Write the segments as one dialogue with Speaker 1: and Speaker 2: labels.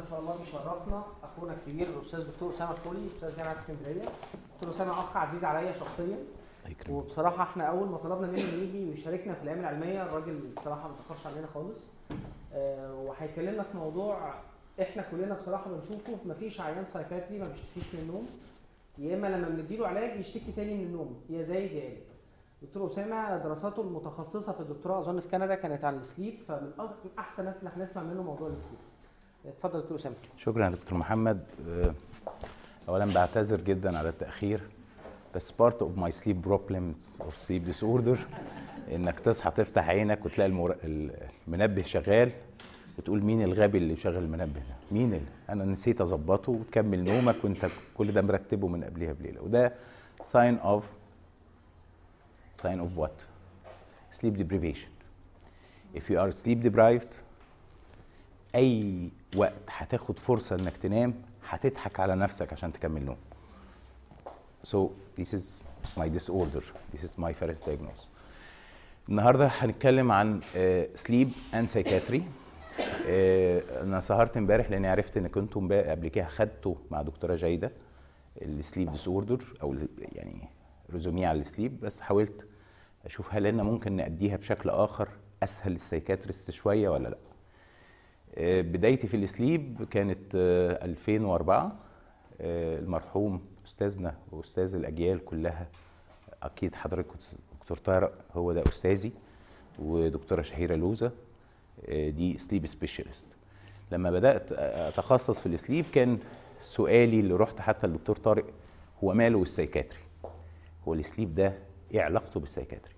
Speaker 1: ان شاء الله بيشرفنا اخونا الكبير الاستاذ دكتور اسامه الكولي استاذ جامعه اسكندريه دكتور اسامه اخ عزيز عليا شخصيا وبصراحه احنا اول ما طلبنا منه يجي ويشاركنا في الايام العلميه الراجل بصراحه ما تاخرش علينا خالص آه، وهيكلمنا في موضوع احنا كلنا بصراحه بنشوفه مفيش عيان سايكاتري ما بيشتكيش من النوم يا اما لما بنديله علاج يشتكي تاني من النوم يا زايد يا قلب دكتور اسامه دراساته المتخصصه في الدكتوراه اظن في كندا كانت عن السليب فمن أك- احسن الناس اللي هنسمع منه موضوع السليب اتفضل دكتور اسامه
Speaker 2: شكرا يا دكتور محمد آه، اولا بعتذر جدا على التاخير بس part of my sleep problems or sleep disorder انك تصحى تفتح عينك وتلاقي المر... المنبه شغال وتقول مين الغبي اللي شغل المنبه ده مين اللي انا نسيت اظبطه وتكمل نومك وانت كل ده مرتبه من قبلها بليله وده sign of sign of what sleep deprivation if you are sleep deprived اي وقت هتاخد فرصه انك تنام هتضحك على نفسك عشان تكمل نوم so this is my disorder this is my first diagnosis النهارده هنتكلم عن سليب اند سايكاتري انا سهرت امبارح لاني عرفت ان كنتوا امبارح قبل كده خدتوا مع دكتوره جيده السليب ديس اوردر او ال- يعني ريزوميه على السليب بس حاولت اشوف هل انا ممكن نأديها بشكل اخر اسهل للسايكاتريست شويه ولا لا آه، بدايتي في السليب كانت آه، 2004 آه، المرحوم استاذنا واستاذ الاجيال كلها اكيد حضرتك كنت دكتور طارق هو ده استاذي ودكتوره شهيره لوزه آه، دي سليب سبيشالست لما بدات اتخصص في السليب كان سؤالي اللي رحت حتى للدكتور طارق هو ماله والسايكاتري هو السليب ده ايه علاقته بالسايكاتري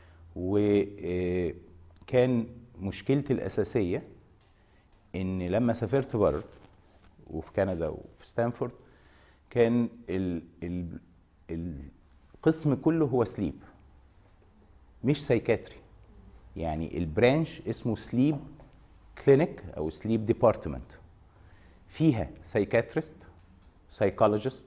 Speaker 2: وكان مشكلتي الاساسيه ان لما سافرت بره وفي كندا وفي ستانفورد كان ال ال القسم كله هو سليب مش سايكاتري يعني البرانش اسمه سليب كلينيك او سليب ديبارتمنت فيها سايكاتريست سايكولوجيست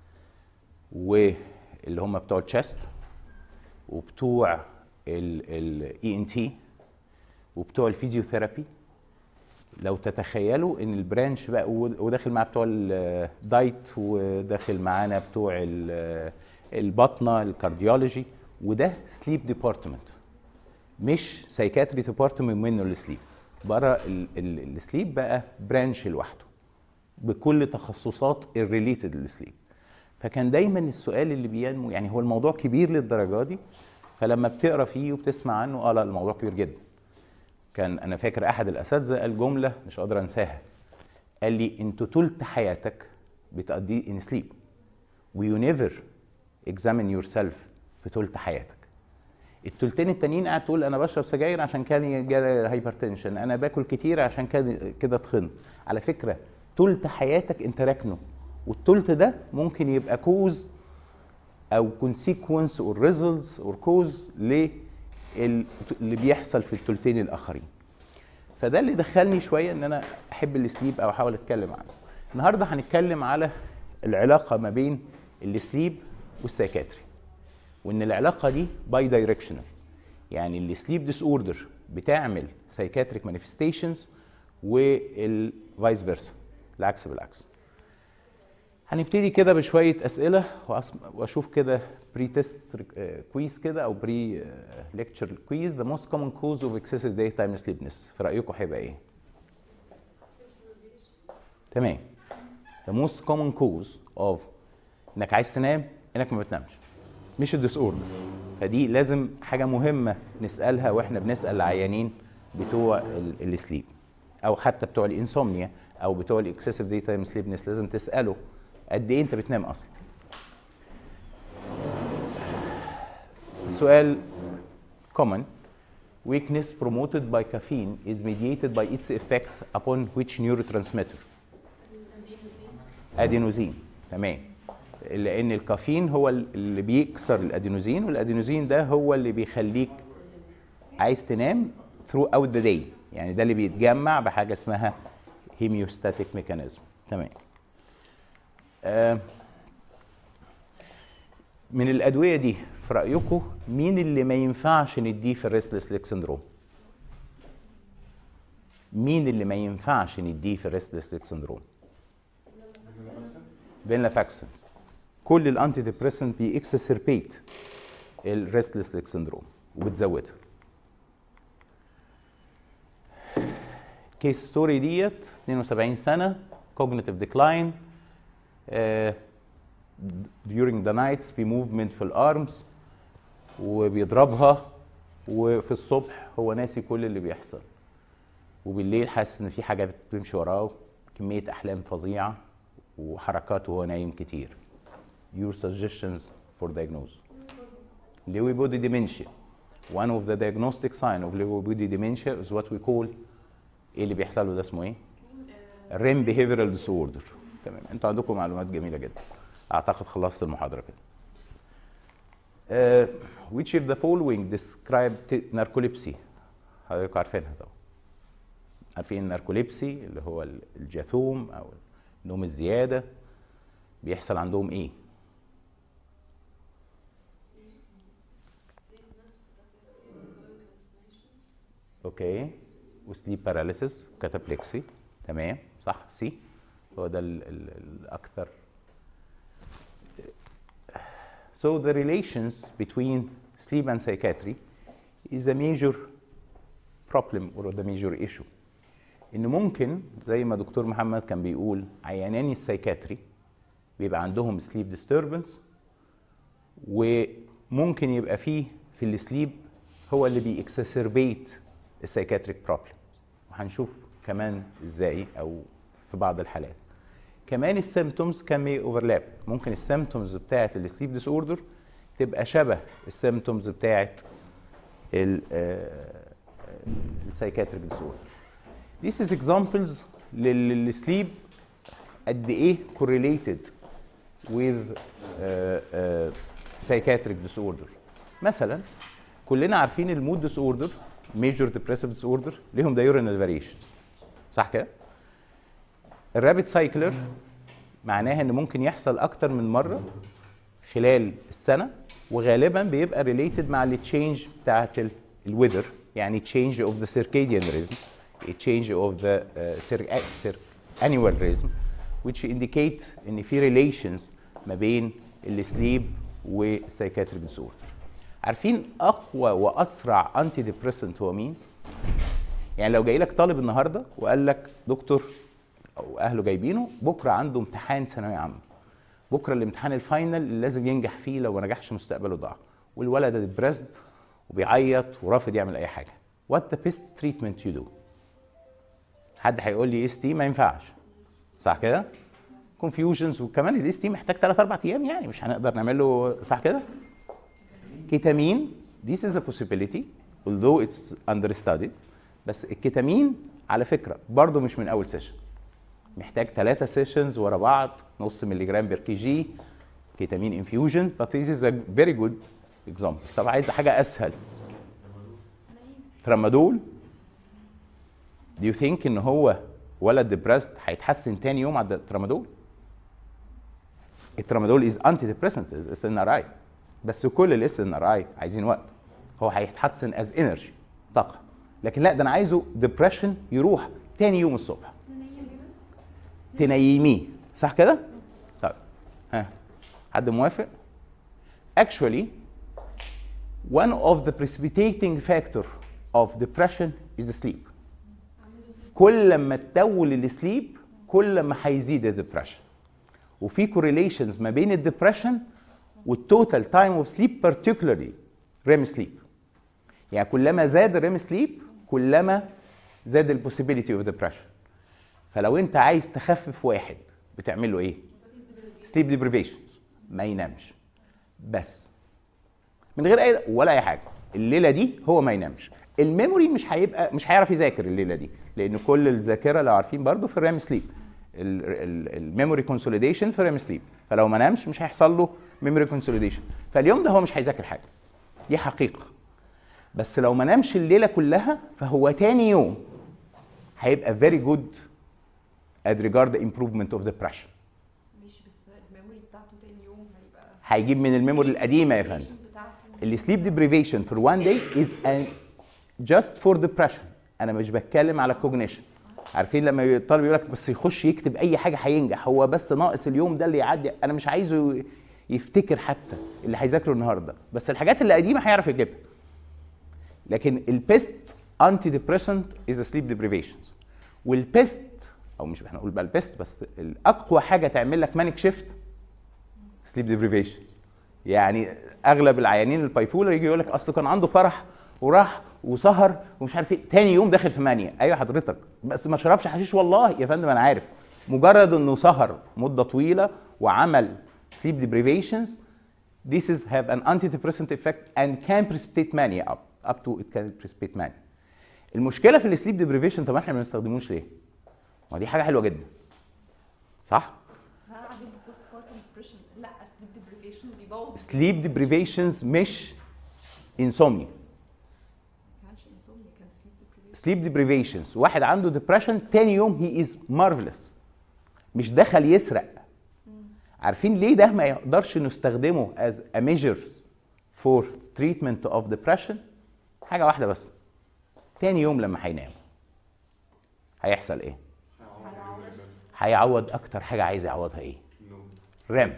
Speaker 2: واللي هم بتوع التشست وبتوع الاي ان تي وبتوع الفيزيوثيرابي لو تتخيلوا ان البرانش بقى ود- وداخل معاه بتوع الدايت وداخل معانا بتوع ال- البطنه الكارديولوجي وده سليب ديبارتمنت مش سايكاتري ديبارتمنت منه السليب بره السليب بقى برانش لوحده بكل تخصصات الريليتد للسليب فكان دايما السؤال اللي بينمو يعني هو الموضوع كبير للدرجه دي فلما بتقرا فيه وبتسمع عنه اه لا الموضوع كبير جدا كان انا فاكر احد الاساتذه قال جمله مش قادر انساها قال لي انتوا تلت حياتك بتقضيه ان سليب ويو نيفر اكزامين يور سيلف في تلت حياتك التلتين التانيين قاعد تقول انا بشرب سجاير عشان كان جالي هايبرتنشن انا باكل كتير عشان كده كده تخنت على فكره تلت حياتك انت راكنه والتلت ده ممكن يبقى كوز او كونسيكونس اور ريزلتس اور كوز اللي بيحصل في التلتين الاخرين فده اللي دخلني شويه ان انا احب السليب او احاول اتكلم عنه النهارده هنتكلم على العلاقه ما بين السليب والسايكاتري وان العلاقه دي باي دايركشنال يعني السليب ديس اوردر بتعمل سايكاتريك مانيفستيشنز والفايس فيرسا العكس بالعكس هنبتدي كده بشويه اسئله وأسم- واشوف كده بري تيست كويز كده او بري ليكتشر كويز ذا موست كومن كوز اوف اكسسيف داي تايم سليبنس في رايكم هيبقى ايه؟ تمام the most common cause of انك عايز تنام انك ما بتنامش مش الديس اوردر فدي لازم حاجه مهمه نسالها واحنا بنسال العيانين بتوع ال- السليب او حتى بتوع الانسومنيا او بتوع الاكسسيف داي تايم سليبنس لازم تساله قد ايه انت بتنام اصلا السؤال common weakness promoted by caffeine is mediated by its effect upon which neurotransmitter ادينوزين تمام لان الكافيين هو اللي بيكسر الادينوزين والادينوزين ده هو اللي بيخليك عايز تنام throughout the day يعني ده اللي بيتجمع بحاجه اسمها هيميوستاتيك ميكانيزم تمام آه، من الادويه دي في رايكم مين اللي ما ينفعش نديه في الريسلس ليك سندروم مين اللي ما ينفعش نديه في الريستلس ليك سندروم فينلافاكسنت كل الانتي ديبريسنت بيكسسربيت الريستلس ليك سندروم وبتزودها كيس ستوري ديت 72 سنه كوجنيتيف ديكلاين during the nights في موفمنت في الارمز وبيضربها وفي الصبح هو ناسي كل اللي بيحصل وبالليل حاسس ان في حاجه بتمشي وراه كميه احلام فظيعه وحركات وهو نايم كتير your suggestions for diagnosis Lewy body dementia one of the diagnostic sign of Lewy body dementia is what we call ايه اللي بيحصل له ده اسمه ايه؟ REM behavioral disorder تمام انتوا عندكم معلومات جميله جدا اعتقد خلصت المحاضره كده uh, which of the following describe narcolepsy حضرتك عارفينها طبعا عارفين الناركوليبسي اللي هو الجاثوم او النوم الزياده بيحصل عندهم ايه اوكي وسليب باراليسيس كاتابلكسي تمام صح سي هو ده ال ال الاكثر So the relations between sleep and psychiatry is a major problem or the major issue. ان ممكن زي ما دكتور محمد كان بيقول عيانين السايكاتري بيبقى عندهم سليب ديستربنس وممكن يبقى فيه في السليب هو اللي بيكسسربيت السايكاتريك بروبلم وهنشوف كمان ازاي او في بعض الحالات كمان السيمتومز كان بي اوفرلاب ممكن السيمتومز بتاعه السليب ديس اوردر تبقى شبه السيمتومز بتاعه السايكاتريك ديس اوردر This is examples للسليب قد ايه correlated with uh, uh, psychiatric disorder مثلا كلنا عارفين المود ديس اوردر ميجور ديبريسيف ديس اوردر ليهم دايورنال فاريشن صح كده؟ الرابid سايكلر معناها ان ممكن يحصل اكتر من مره خلال السنه وغالبا بيبقى ريليتد مع التشينج بتاعت الويذر يعني change of the circadian rhythm a change of the uh, annual rhythm which indicate ان في relations ما بين السليب والسايكاتريك ديسوردر عارفين اقوى واسرع انتي ديبريسنت هو مين؟ يعني لو جاي لك طالب النهارده وقال لك دكتور او اهله جايبينه بكره عنده امتحان ثانويه عامه بكره الامتحان الفاينل اللي لازم ينجح فيه لو ما نجحش مستقبله ضاع والولد ده ديبريسد وبيعيط ورافض يعمل اي حاجه وات ذا بيست تريتمنت يو دو حد هيقول لي اس تي ما ينفعش صح كده كونفيوجنز وكمان الاس تي محتاج 3 4 ايام يعني مش هنقدر نعمل له صح كده كيتامين this is a possibility although it's understudied بس الكيتامين على فكره برضه مش من اول سيشن محتاج ثلاثة سيشنز ورا بعض نص ملي جرام بير كي جي كيتامين انفيوجن but this is a very good example طب عايز حاجة أسهل ترامادول do you think إن هو ولد ديبرست هيتحسن تاني يوم على الترامادول؟ الترامادول از انتي ديبريسنت اس ان ار اي بس كل الاس ان ار اي عايزين وقت هو هيتحسن از انرجي طاقه لكن لا ده انا عايزه ديبريشن يروح تاني يوم الصبح تنيميه صح كده؟ طيب ها حد موافق؟ Actually one of the precipitating factor of depression is sleep كل ما تطول السليب كل ما هيزيد الدبريشن وفي correlations ما بين الدبريشن والتوتال تايم اوف سليب particularly REM sleep يعني كلما زاد الريم سليب كلما زاد البوسيبيليتي اوف ديبريشن فلو انت عايز تخفف واحد بتعمل له ايه؟ سليب ديبريفيشن ما ينامش بس من غير اي ولا اي حاجه الليله دي هو ما ينامش الميموري مش هيبقى مش هيعرف يذاكر الليله دي لان كل الذاكره لو عارفين برضو في الرام سليب الميموري كونسوليديشن في الرام سليب فلو ما نامش مش هيحصل له ميموري كونسوليديشن فاليوم ده هو مش هيذاكر حاجه دي حقيقه بس لو ما نامش الليله كلها فهو تاني يوم هيبقى very good as regard the improvement of depression
Speaker 3: ماشي بس الميموري بتاعته تاني يوم هيبقى
Speaker 2: هيجيب من الميموري القديمه يا فندم
Speaker 3: بتاعته
Speaker 2: السليب deprivation for one day is an just for depression انا مش بتكلم على الكوجنيشن عارفين لما الطالب يقول لك بس يخش يكتب اي حاجه هينجح هو بس ناقص اليوم ده اللي يعدي انا مش عايزه يفتكر حتى اللي هيذاكره النهارده بس الحاجات اللي قديمه هيعرف يجيبها لكن البيست انتي ديبريسنت از سليب ديبريفيشنز والبيست او مش احنا نقول بقى البيست بس الاقوى حاجه تعمل لك مانيك شيفت سليب ديبريفيشن يعني اغلب العيانين البايبولر يجي يقول لك اصل كان عنده فرح وراح وسهر ومش عارف ايه تاني يوم داخل في مانيا ايوه حضرتك بس ما شربش حشيش والله يا فندم انا عارف مجرد انه سهر مده طويله وعمل sleep deprivations this is have an antidepressant effect and can precipitate mania up up to it can precipitate mania المشكله في السليب ديبريفيشن طب احنا ما بنستخدموش ليه؟ ما دي حاجه حلوه جدا صح؟
Speaker 3: بس انا عندي بوست بارتم ديبريشن لا سليب ديبريفيشن بيبوظ
Speaker 2: سليب ديبريفيشنز مش انسومنيا
Speaker 3: ما كانش انسومنيا كان سليب ديبريفيشن
Speaker 2: سليب ديبريفيشنز واحد عنده ديبريشن تاني يوم هي از مارفلس مش دخل يسرق عارفين ليه ده ما يقدرش نستخدمه as a measure for treatment of depression حاجه واحده بس تاني يوم لما هينام هيحصل ايه هيعوض اكتر حاجه عايز يعوضها ايه رام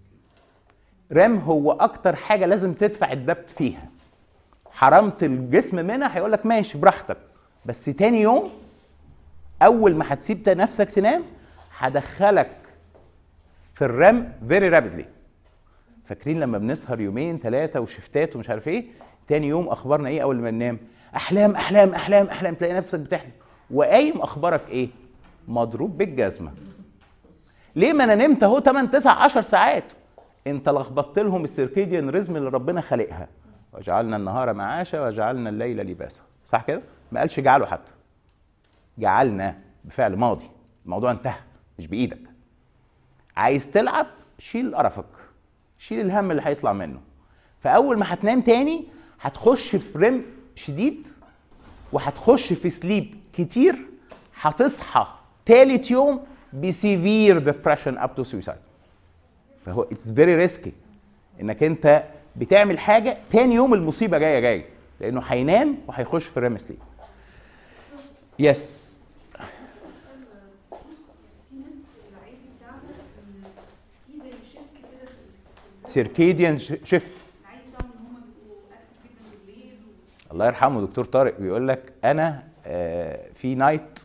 Speaker 2: رام هو اكتر حاجه لازم تدفع الدبت فيها حرمت الجسم منها هيقول لك ماشي براحتك بس تاني يوم اول ما هتسيب نفسك تنام هدخلك في الرام فيري رابيدلي فاكرين لما بنسهر يومين ثلاثه وشفتات ومش عارف ايه تاني يوم اخبارنا ايه اول ما ننام احلام احلام احلام احلام تلاقي نفسك بتحلم وقايم اخبارك ايه مضروب بالجزمه ليه ما انا نمت اهو 8 9 10 ساعات انت لخبطت لهم السيركيديان ريزم اللي ربنا خالقها وجعلنا النهار معاشا وجعلنا الليل لباسا صح كده ما قالش جعله حتى جعلنا بفعل ماضي الموضوع انتهى مش بايدك عايز تلعب شيل قرفك شيل الهم اللي هيطلع منه فاول ما هتنام تاني هتخش في ريم شديد وهتخش في سليب كتير هتصحى تالت يوم بسيفير ديبريشن اب تو سويسايد فهو اتس فيري ريسكي انك انت بتعمل حاجه تاني يوم المصيبه جايه جايه لانه هينام وهيخش في الريم سليب يس
Speaker 4: في ناس العادي بتاعنا إن في زي شيفت كده في ال-
Speaker 2: سيركيديان شيفت
Speaker 4: العادي بتاعهم ان هم بيبقوا اكتف جدا بالليل و-
Speaker 2: الله يرحمه دكتور طارق بيقول لك انا آه، في نايت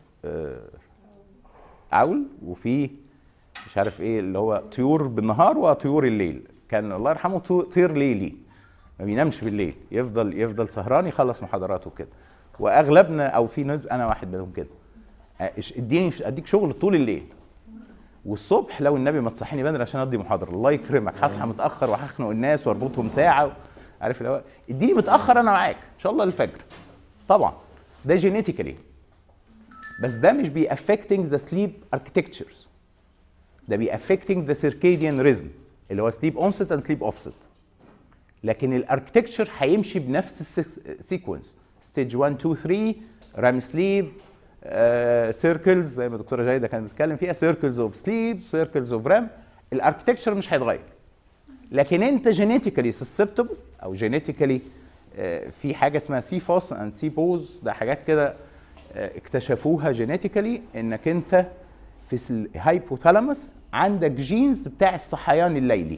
Speaker 2: اول وفي مش عارف ايه اللي هو طيور بالنهار وطيور الليل كان الله يرحمه طو- طير ليلي ما بينامش بالليل يفضل يفضل سهران يخلص محاضراته كده واغلبنا او في ناس انا واحد منهم كده آه، إش- اديني اديك شغل طول الليل والصبح لو النبي ما تصحيني بدري عشان ادي محاضره الله يكرمك هصحى متاخر وهخنق الناس واربطهم ساعه عارف اللي هو اديني متاخر انا معاك ان شاء الله للفجر طبعا ده جينيتيكالي بس ده مش بي affecting the sleep architectures ده بي affecting the circadian rhythm اللي هو sleep onset and sleep offset لكن الاركتكتشر هيمشي بنفس السيكونس ستيج 1 2 3 رام سليب سيركلز زي ما الدكتوره جايده كانت بتتكلم فيها سيركلز اوف سليب سيركلز اوف رام الاركتكتشر مش هيتغير لكن انت جينيتيكالي سسبتبل او جينيتيكالي في حاجه اسمها سي فوس اند سي بوز ده حاجات كده آه، اكتشفوها جينيتيكالي انك انت في الهايبوثالاموس عندك جينز بتاع الصحيان الليلي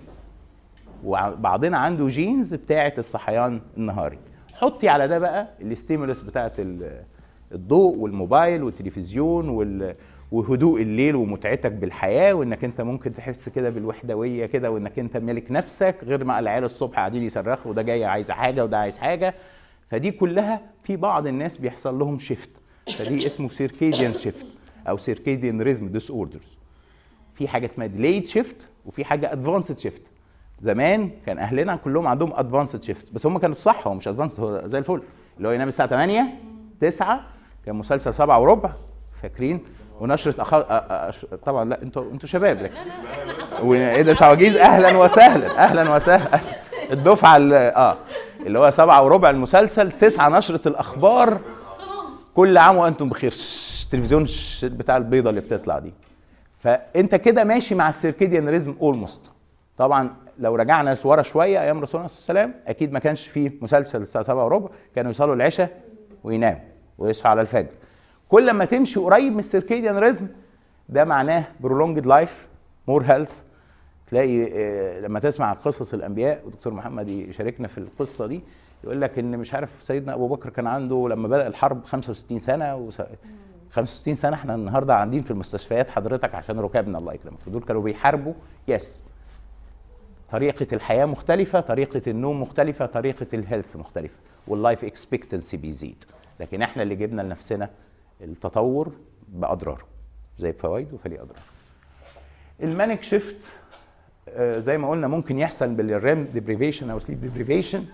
Speaker 2: وبعضنا عنده جينز بتاعه الصحيان النهاري حطي على ده بقى الاستيمولس بتاعه ال- الضوء والموبايل والتلفزيون وال وهدوء الليل ومتعتك بالحياه وانك انت ممكن تحس كده بالوحدويه كده وانك انت مالك نفسك غير ما العيال الصبح قاعدين يصرخوا وده جاي عايز حاجه وده عايز حاجه فدي كلها في بعض الناس بيحصل لهم شيفت فدي اسمه سيركيديان شيفت او سيركيديان ريزم ديس اوردرز في حاجه اسمها ديليد شيفت وفي حاجه ادفانسد شيفت زمان كان اهلنا كلهم عندهم ادفانسد شيفت بس هم كانوا صح هو مش ادفانسد هو زي الفل اللي هو ينام الساعه 8 9 كان مسلسل 7 وربع فاكرين ونشرة أخ... أ- أ- أش- طبعا لا انتوا انتوا شباب لكن وايه ده تعويجيز اهلا وسهلا اهلا وسهلا الدفعه ال- اه اللي هو سبعة وربع المسلسل تسعة نشرة الاخبار كل عام وانتم بخير شش، تلفزيون شش بتاع البيضه اللي بتطلع دي فانت كده ماشي مع السيركيديان ريزم اولموست طبعا لو رجعنا لورا شويه ايام رسول الله صلى الله عليه وسلم اكيد ما كانش فيه مسلسل الساعه 7 وربع كانوا يصلوا العشاء وينام ويصحى على الفجر كل ما تمشي قريب من السيركيديان ريزم ده معناه برولونجد لايف مور هيلث تلاقي آه، لما تسمع قصص الانبياء ودكتور محمد يشاركنا في القصه دي يقول لك ان مش عارف سيدنا ابو بكر كان عنده لما بدا الحرب 65 سنه وس... 65 سنه احنا النهارده قاعدين في المستشفيات حضرتك عشان ركابنا الله يكرمك دول كانوا بيحاربوا يس طريقه الحياه مختلفه طريقه النوم مختلفه طريقه الهيلث مختلفه واللايف اكسبكتنسي بيزيد لكن احنا اللي جبنا لنفسنا التطور باضراره زي بفوائده فليه اضرار المانيك شيفت آه، زي ما قلنا ممكن يحصل بالريم ديبريفيشن او سليب ديبريفيشن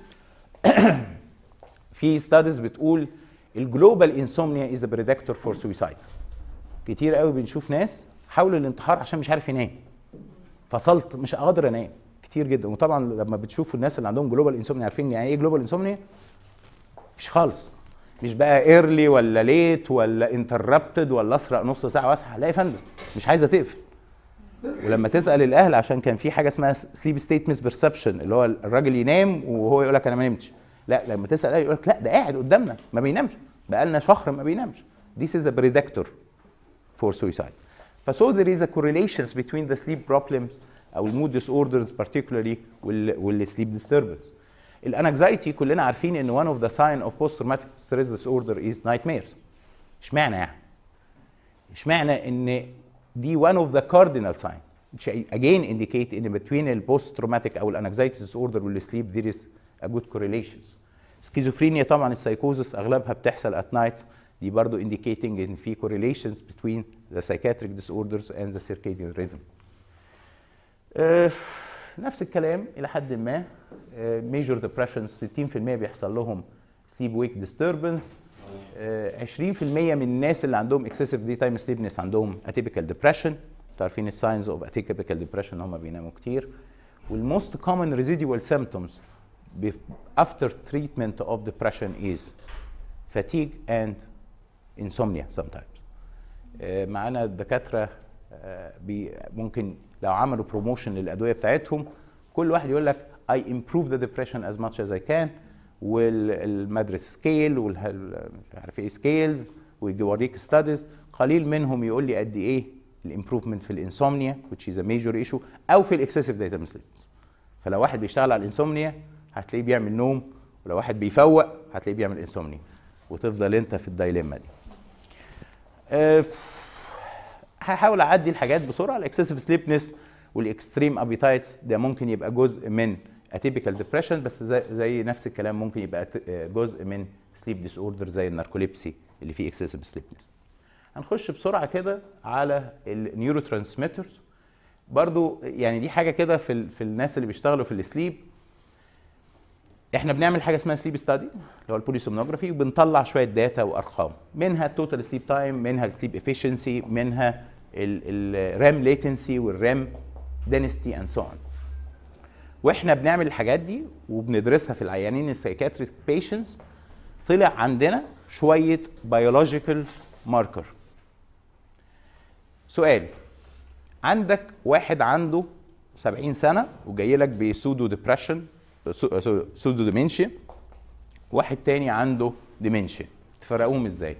Speaker 2: في ستاديز بتقول الجلوبال انسومنيا از بريدكتور فور سويسايد كتير قوي بنشوف ناس حاولوا الانتحار عشان مش عارف ينام فصلت مش قادر انام كتير جدا وطبعا لما بتشوفوا الناس اللي عندهم جلوبال انسومنيا عارفين يعني ايه جلوبال انسومنيا مش خالص مش بقى ايرلي ولا ليت ولا انتربتد ولا اسرق نص ساعه واصحى لا يا فندم مش عايزه تقفل ولما تسال الاهل عشان كان في حاجه اسمها سليب ستيت مس بيرسبشن اللي هو الراجل ينام وهو يقول لك انا ما نمتش لا لما تسال الاهل يقول لك لا ده قاعد قدامنا ما بينامش بقى لنا شهر ما بينامش This is a predictor for suicide. فسو there is a correlations between the sleep problems او المود disorders particularly وال والسليب disturbance. الانكزايتي كلنا عارفين ان one of the sign of post traumatic stress disorder is nightmares. اشمعنى يعني؟ اشمعنى ان دي one of the cardinal sign which again indicate in between ال post traumatic او الانكزايتي disorder والسليب there is a good correlations. سكيزوفرينيا طبعا السايكوزس اغلبها بتحصل at night دي برضو indicating ان في correlations between the psychiatric disorders and the circadian rhythm. آه، نفس الكلام الى حد ما آه، major depressions 60% بيحصل لهم sleep wake disturbance آه، 20% من الناس اللي عندهم excessive daytime sleepiness عندهم atypical depression انتوا عارفين الساينز اوف atypical depression هم بيناموا كتير والموست common residual symptoms be- after treatment of depression is fatigue and insomnia sometimes آه، معانا الدكاتره آه، بي ممكن لو عملوا بروموشن للادويه بتاعتهم كل واحد يقول لك I improve the depression as much as I can والمدرس سكيل مش عارف ايه سكيلز ويوريك ستاديز قليل منهم يقول لي قد ايه الامبروفمنت في الانسومنيا which is a major issue او في الاكسسيف دايتام سليبس فلو واحد بيشتغل على الانسومنيا هتلاقيه بيعمل نوم ولو واحد بيفوق هتلاقيه بيعمل انسومنيا وتفضل انت في الدايليما دي أه هحاول اعدي الحاجات بسرعه الاكسسيف سليبنس والاكستريم ابيتايتس ده ممكن يبقى جزء من اتيبيكال ديبريشن بس زي, زي نفس الكلام ممكن يبقى ت- آه، جزء من سليب ديس اوردر زي الناركوليبسي اللي فيه اكسسيف سليبنس هنخش بسرعه كده على النيورو ترانسميترز برضو يعني دي حاجه كده في ال- في الناس اللي بيشتغلوا في السليب احنا بنعمل حاجه اسمها سليب ستادي اللي هو البوليسومنوجرافي وبنطلع شويه داتا وارقام منها التوتال سليب تايم منها السليب افيشنسي منها الرام ليتنسي والرام دينستي اند سو اون واحنا بنعمل الحاجات دي وبندرسها في العيانين السايكاتريك بيشنتس طلع عندنا شويه بيولوجيكال ماركر سؤال عندك واحد عنده 70 سنه وجاي لك بسودو ديبرشن سودو ديمنشيا واحد تاني عنده ديمنشيا تفرقوهم ازاي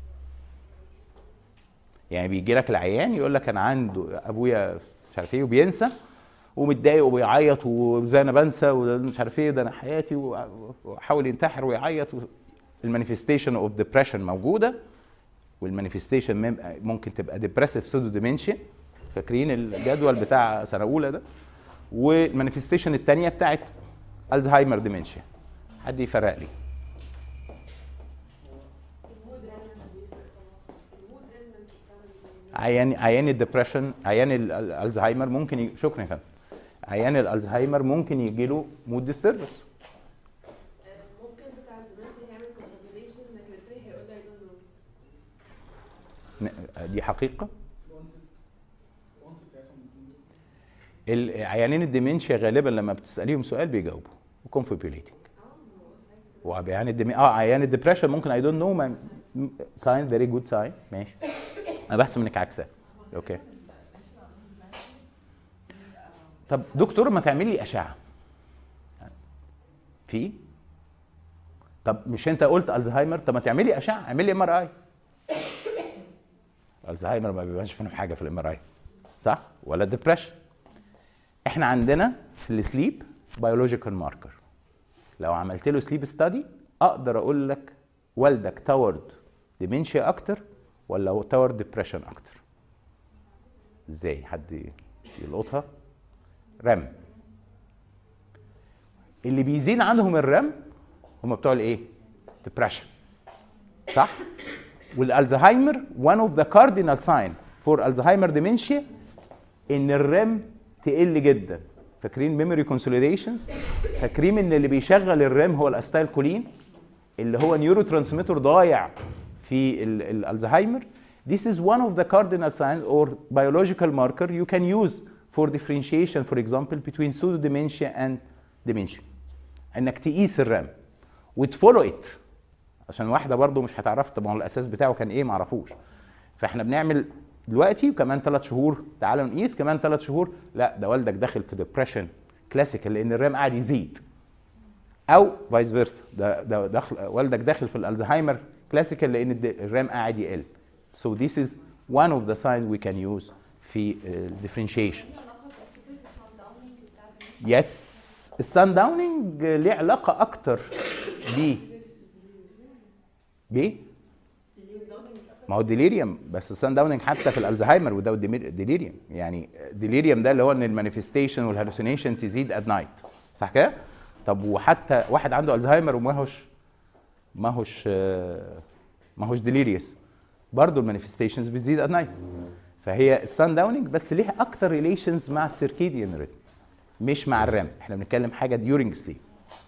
Speaker 2: يعني بيجي لك العيان يقول لك انا عنده ابويا مش عارف ايه وبينسى ومتضايق وبيعيط وزي انا بنسى ومش عارف ايه ده انا حياتي و- وحاول ينتحر ويعيط المانيفستيشن اوف ديبريشن موجوده والمانيفستيشن ممكن تبقى ديبريسيف سودو ديمنشيا فاكرين الجدول بتاع سنه اولى ده والمانيفستيشن الثانيه بتاعت الزهايمر ديمنشيا حد يفرق لي عيان عيان الدبريشن عيان ال- ال- الزهايمر ممكن ي... شكرا يا فندم عيان الالزهايمر ممكن يجي له مود ديستربنس
Speaker 5: ممكن بتاع الدمشق يعمل كونتامينيشن لكن التاني هيقول لي I don't know.
Speaker 2: دي حقيقه ال- عيانين الديمنشيا غالبا لما بتساليهم سؤال بيجاوبوا وكونفبيوليتنج وعيان الدم اه عيان الدبريشن ممكن اي دونت نو ساين فيري جود ساين ماشي انا بحسب انك عكسها اوكي طب دكتور ما تعمل لي اشعه في طب مش انت قلت الزهايمر طب ما تعملي اشعه اعملي ام ار اي الزهايمر ما بيبقاش فيهم حاجه في الام ار اي صح ولا الدبريشن احنا عندنا في السليب بيولوجيكال ماركر لو عملت له سليب ستادي اقدر اقول لك والدك تاورد ديمنشيا اكتر ولا تاورد ديبريشن اكتر ازاي حد يلقطها رم اللي بيزيد عندهم الرم هم بتوع الايه ديبريشن صح والالزهايمر one of the cardinal sign for Alzheimer dementia ان الرم تقل جدا فاكرين ميموري كونسوليديشنز فاكرين ان اللي بيشغل الرم هو الاستايل كولين اللي هو نيورو ترانسميتر ضايع في ال- ال- الالزهايمر This is one of the cardinal signs or biological marker you can use for differentiation for example between pseudodementia and dementia انك تقيس الرم وتفولو ات عشان واحده برضو مش هتعرف طب ما هو الاساس بتاعه كان ايه معرفوش فاحنا بنعمل دلوقتي وكمان ثلاث شهور تعالوا نقيس كمان ثلاث شهور لا ده والدك داخل في ديبريشن كلاسيكال لان الرام قاعد يزيد او فايس فيرسا ده ده دخل والدك داخل في الالزهايمر كلاسيكال لان الد- الرام قاعد يقل so this is one of the signs we can use في الديفرنشيشن يس السان داونينج ليه علاقه اكتر ب ب ما هو ديليريوم بس السان داونينج حتى في الالزهايمر وده ديليريوم يعني ديليريوم ده اللي هو ان المانيفستيشن والهلوسينيشن تزيد ات نايت صح كده؟ طب وحتى واحد عنده الزهايمر وما هوش ما هوش آه، ما هوش ديليريوس برضه المانيفستيشنز بتزيد ات نايت فهي السان داونينج بس ليها اكتر ريليشنز مع السيركيديان ريتم مش مع الرام احنا بنتكلم حاجه ديورنج سليب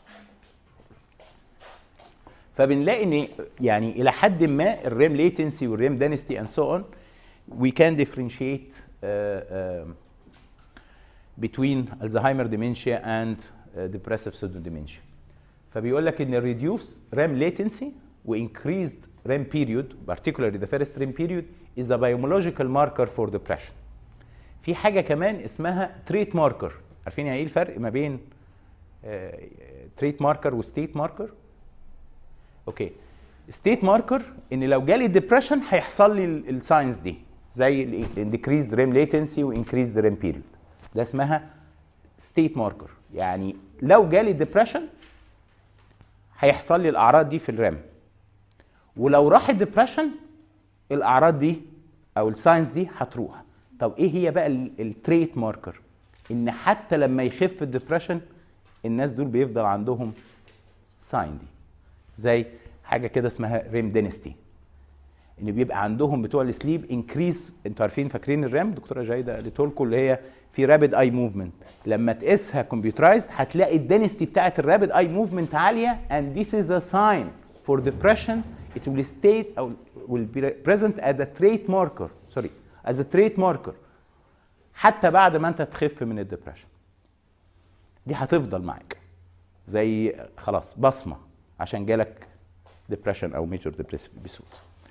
Speaker 2: فبنلاقي ان يعني الى حد ما الريم ليتنسي والريم دانستي اند سو اون we can differentiate uh, um, between Alzheimer dementia and uh, depressive pseudodementia. فبيقول لك ان الريديوس رام latency و increased REM period particularly the first REM period is the biological marker for depression. في حاجه كمان اسمها تريت ماركر عارفين يعني ايه الفرق ما بين تريت ماركر وستيت ماركر اوكي ستيت ماركر ان لو جالي ديبريشن هيحصل لي الساينز دي زي الديكريزد ريم ليتنسي وانكريزد ريم بيريود ده اسمها ستيت ماركر يعني لو جالي ديبريشن هيحصل لي الاعراض دي في الريم ولو راح الديبريشن الاعراض دي او الساينز دي هتروح طب ايه هي بقى التريت ماركر ان حتى لما يخف الديبريشن الناس دول بيفضل عندهم ساين دي زي حاجه كده اسمها ريم دينستي ان بيبقى عندهم بتوع السليب انكريز انتوا عارفين فاكرين الرام دكتوره جايده قالت لكم اللي هي في رابيد اي موفمنت لما تقيسها كمبيوترايز هتلاقي الدينستي بتاعت الرابيد اي موفمنت عاليه and this is a sign for depression it will state او will be present as a trait marker sorry as a trait marker حتى بعد ما انت تخف من الدبريشن دي هتفضل معاك زي خلاص بصمه عشان جالك ديبريشن او ميجور ديبريسيف ابيسود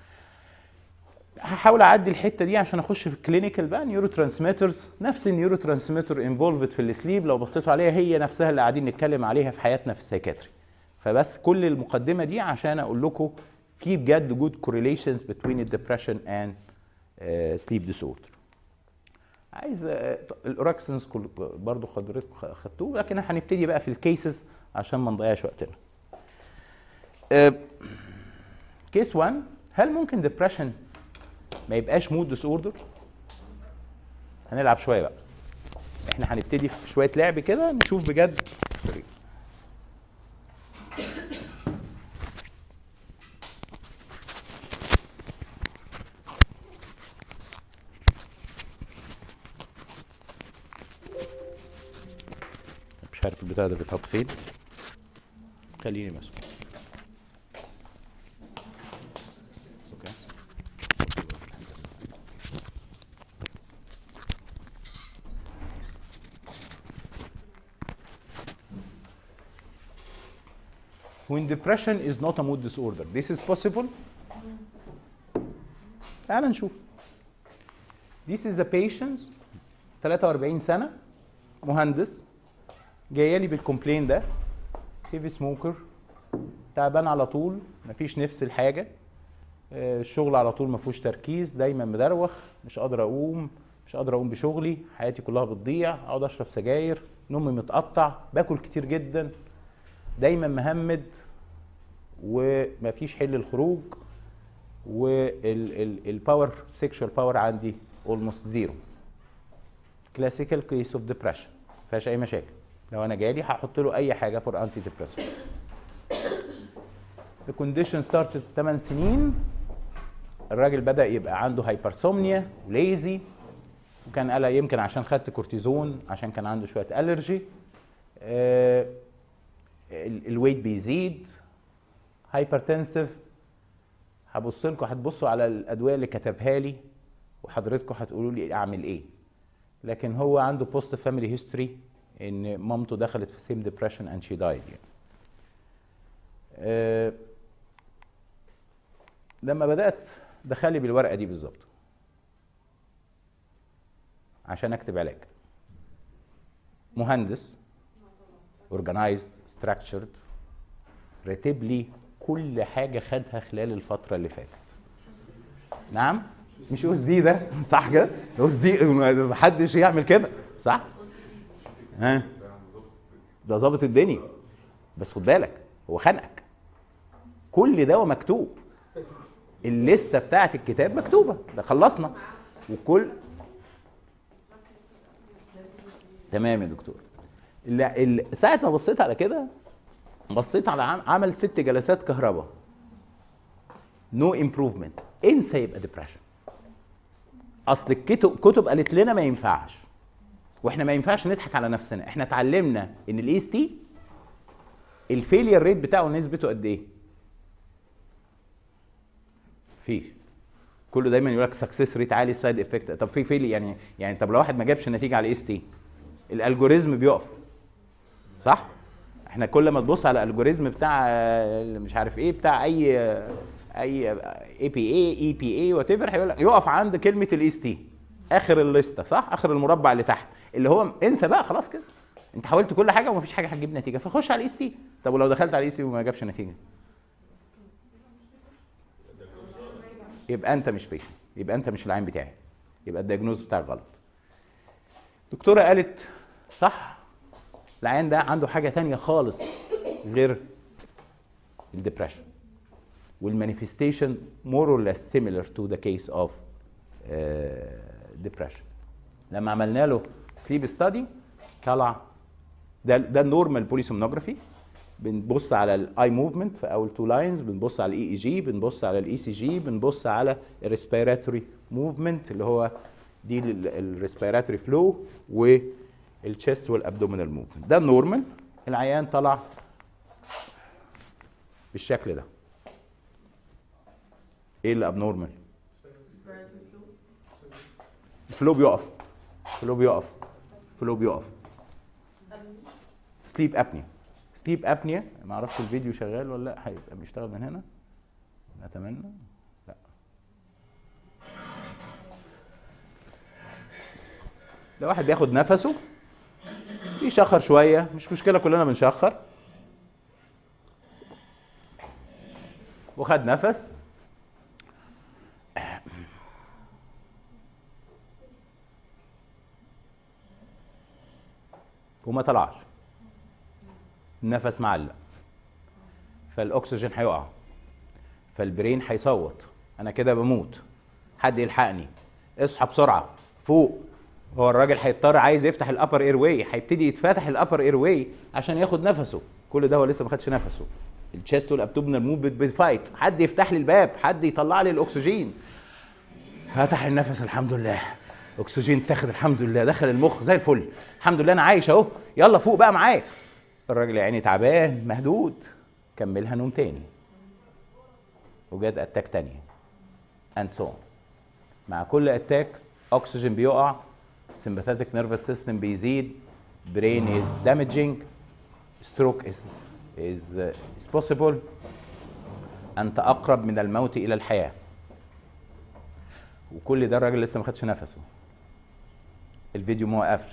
Speaker 2: هحاول اعدي الحته دي عشان اخش في الكلينيكال بقى نيورو ترانسميترز نفس النيورو ترانسميتر انفولفد في السليب لو بصيتوا عليها هي نفسها اللي قاعدين نتكلم عليها في حياتنا في السايكاتري فبس كل المقدمه دي عشان اقول لكم في بجد جود كورليشنز بين الدبريشن اند سليب ديس اوردر عايز آه، الاوراكسنز كل برضه حضرتك خدتوه لكن هنبتدي بقى في الكيسز عشان ما نضيعش وقتنا كيس 1 هل ممكن ديبريشن ما يبقاش مود ديس اوردر هنلعب شويه بقى احنا هنبتدي في شويه لعب كده نشوف بجد سوري. مش عارف البتاع ده بيتحط فين خليني مسؤول اوكي when depression is not a mood disorder this is possible تعال نشوف this is a patient 43 سنة مهندس جايه لي بالكومبلين ده هيفي سموكر تعبان على طول مفيش نفس الحاجه آه، الشغل على طول ما فيهوش تركيز دايما مدروخ مش قادر اقوم مش قادر اقوم بشغلي حياتي كلها بتضيع اقعد اشرب سجاير نومي متقطع باكل كتير جدا دايما مهمد ومفيش حل الخروج والباور سيكشوال باور عندي اولموست زيرو كلاسيكال كيس اوف ديبرشن فيهاش اي مشاكل لو انا جالي هحط له اي حاجه فور انتي ديبريسنت الكونديشن ستارتد 8 سنين الراجل بدا يبقى عنده هايبرسومنيا وليزي وكان قال يمكن عشان خدت كورتيزون عشان كان عنده شويه الرجي آه الويت بيزيد هايبرتنسيف هبص لكم هتبصوا على الادويه اللي كتبها لي وحضرتكم هتقولوا لي اعمل ايه لكن هو عنده بوست فاميلي هيستوري ان مامته دخلت في سيم ديبريشن اند شي دايد يعني آه لما بدات دخلي بالورقه دي بالظبط عشان اكتب علاج مهندس اورجنايزد ستراكشرد رتب لي كل حاجه خدها خلال الفتره اللي فاتت نعم مش اوس دي ده صح كده اوس دي محدش يعمل كده صح ها ده ظابط الدنيا بس خد بالك هو خانقك كل ده مكتوب الليسته بتاعت الكتاب مكتوبه ده خلصنا وكل تمام يا دكتور ال- ال- ساعه ما بصيت على كده بصيت على عم- عمل ست جلسات كهرباء نو امبروفمنت انسى يبقى ديبرشن اصل الكتب كتب قالت لنا ما ينفعش واحنا ما ينفعش نضحك على نفسنا احنا اتعلمنا ان الاي اس تي الفيلير ريت بتاعه نسبته قد ايه فيش كله دايما يقول لك سكسس ريت عالي سايد افكت طب في فيلي يعني يعني طب لو واحد ما جابش نتيجه على اس تي الالجوريزم بيقف صح احنا كل ما تبص على الالجوريزم بتاع آه، مش عارف ايه بتاع اي آه، اي اي بي اي اي بي اي وات ايفر هيقول لك يقف عند كلمه الاس تي اخر الليسته صح اخر المربع اللي تحت اللي هو انسى بقى خلاص كده انت حاولت كل حاجه ومفيش حاجه هتجيب نتيجه فخش على الاس تي طب ولو دخلت على الاس تي وما جابش نتيجه يبقى انت مش بيشنت يبقى انت مش العين بتاعي يبقى الدياجنوز بتاعك غلط دكتوره قالت صح العيان ده عنده حاجه تانية خالص غير الدبريشن والمانيفستيشن more or less similar to the case of uh, depression لما عملنا له سليب ستادي طلع ده ده النورمال بوليسومنوجرافي بنبص على الاي موفمنت في اول تو لاينز بنبص على الاي اي جي بنبص على الاي سي جي بنبص على الريسبيراتوري موفمنت اللي هو دي الريسبيراتوري فلو والتشست والابدومينال موفمنت ده النورمال العيان طلع بالشكل ده ايه اللي ابنورمال الفلو بيقف الفلو بيقف الفلو بيقف سليب ابنيا سليب ابنيا ما اعرفش الفيديو شغال ولا لا هيبقى بيشتغل من هنا نتمنى لا ده واحد بياخد نفسه بيشخر شويه مش مشكله كلنا بنشخر وخد نفس وما طلعش النفس معلق فالاكسجين هيقع فالبرين هيصوت انا كده بموت حد يلحقني اصحى بسرعه فوق هو الراجل هيضطر عايز يفتح الابر اير واي هيبتدي يتفتح الابر اير واي عشان ياخد نفسه كل ده هو لسه ما خدش نفسه التشيست والابتومينال موف بتفايت حد يفتح لي الباب حد يطلع لي الاكسجين فتح النفس الحمد لله اكسجين تاخد الحمد لله دخل المخ زي الفل الحمد لله انا عايش اهو يلا فوق بقى معايا الراجل يا عيني تعبان مهدود كملها نوم تاني وجات اتاك تانية اند سو مع كل اتاك اكسجين بيقع sympathetic nervous system بيزيد brain is damaging stroke is is uh, is possible انت اقرب من الموت الى الحياه وكل ده الراجل لسه ما خدش نفسه الفيديو ما وقفش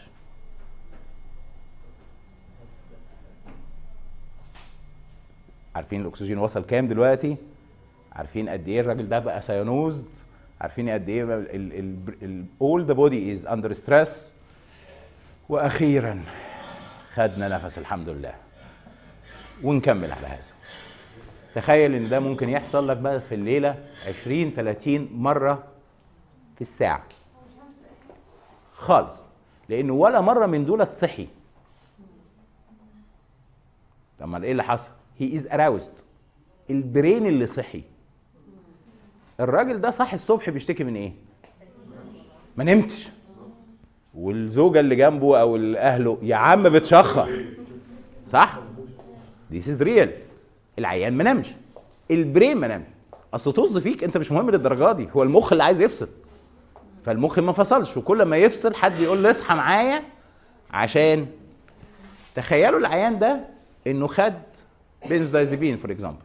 Speaker 2: عارفين الاكسجين وصل كام دلوقتي عارفين قد ايه الراجل ده بقى سيانوزد عارفين قد ايه اول ذا بودي از اندر ستريس واخيرا خدنا نفس الحمد لله ونكمل على هذا تخيل ان ده ممكن يحصل لك بقى في الليله 20 30 مره في الساعه خالص لانه ولا مره من دول صحي طب ما ايه اللي حصل هي از اراوزد البرين اللي صحي الراجل ده صاحي الصبح بيشتكي من ايه ما نمتش والزوجه اللي جنبه او اهله يا عم بتشخر صح ذيس از ريال العيان ما نامش البرين ما نامش اصل طز فيك انت مش مهم للدرجه دي هو المخ اللي عايز يفصل فالمخ ما فصلش وكل ما يفصل حد يقول له اصحى معايا عشان تخيلوا العيان ده انه خد بنزودازيبين فور اكزامبل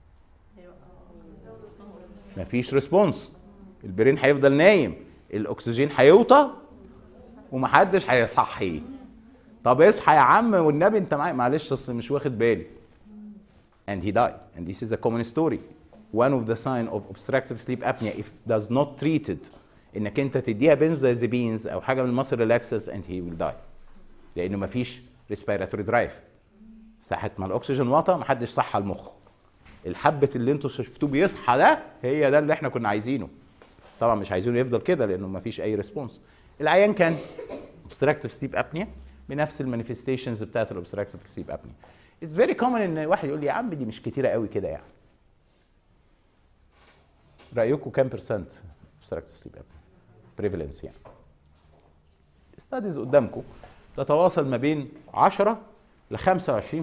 Speaker 2: مفيش ريسبونس البرين هيفضل نايم الاكسجين هيوطى ومحدش هيصحيه طب اصحى يا عم والنبي انت معايا معلش اصل مش واخد بالي and he died and this is a common story one of the sign of obstructive sleep apnea if does not treated انك انت تديها بنزودازيبينز او حاجه من المصل ريلاكسز and he will die لانه مفيش respiratory drive ساعه ما الاكسجين وطى محدش صحى المخ الحبه اللي انتوا شفتوه بيصحى ده هي ده اللي احنا كنا عايزينه طبعا مش عايزينه يفضل كده لانه مفيش اي ريسبونس العيان كان obstructive sleep apnea بنفس المانيفستيشنز بتاعت الاوبستراكتيف سليب ابني اتس فيري كومن ان واحد يقول لي يا عم دي مش كتيره قوي كده يعني رايكم كام برسنت اوبستراكتيف سليب ابني بريفالنس يعني ستاديز قدامكم تتواصل ما بين 10 ل 25%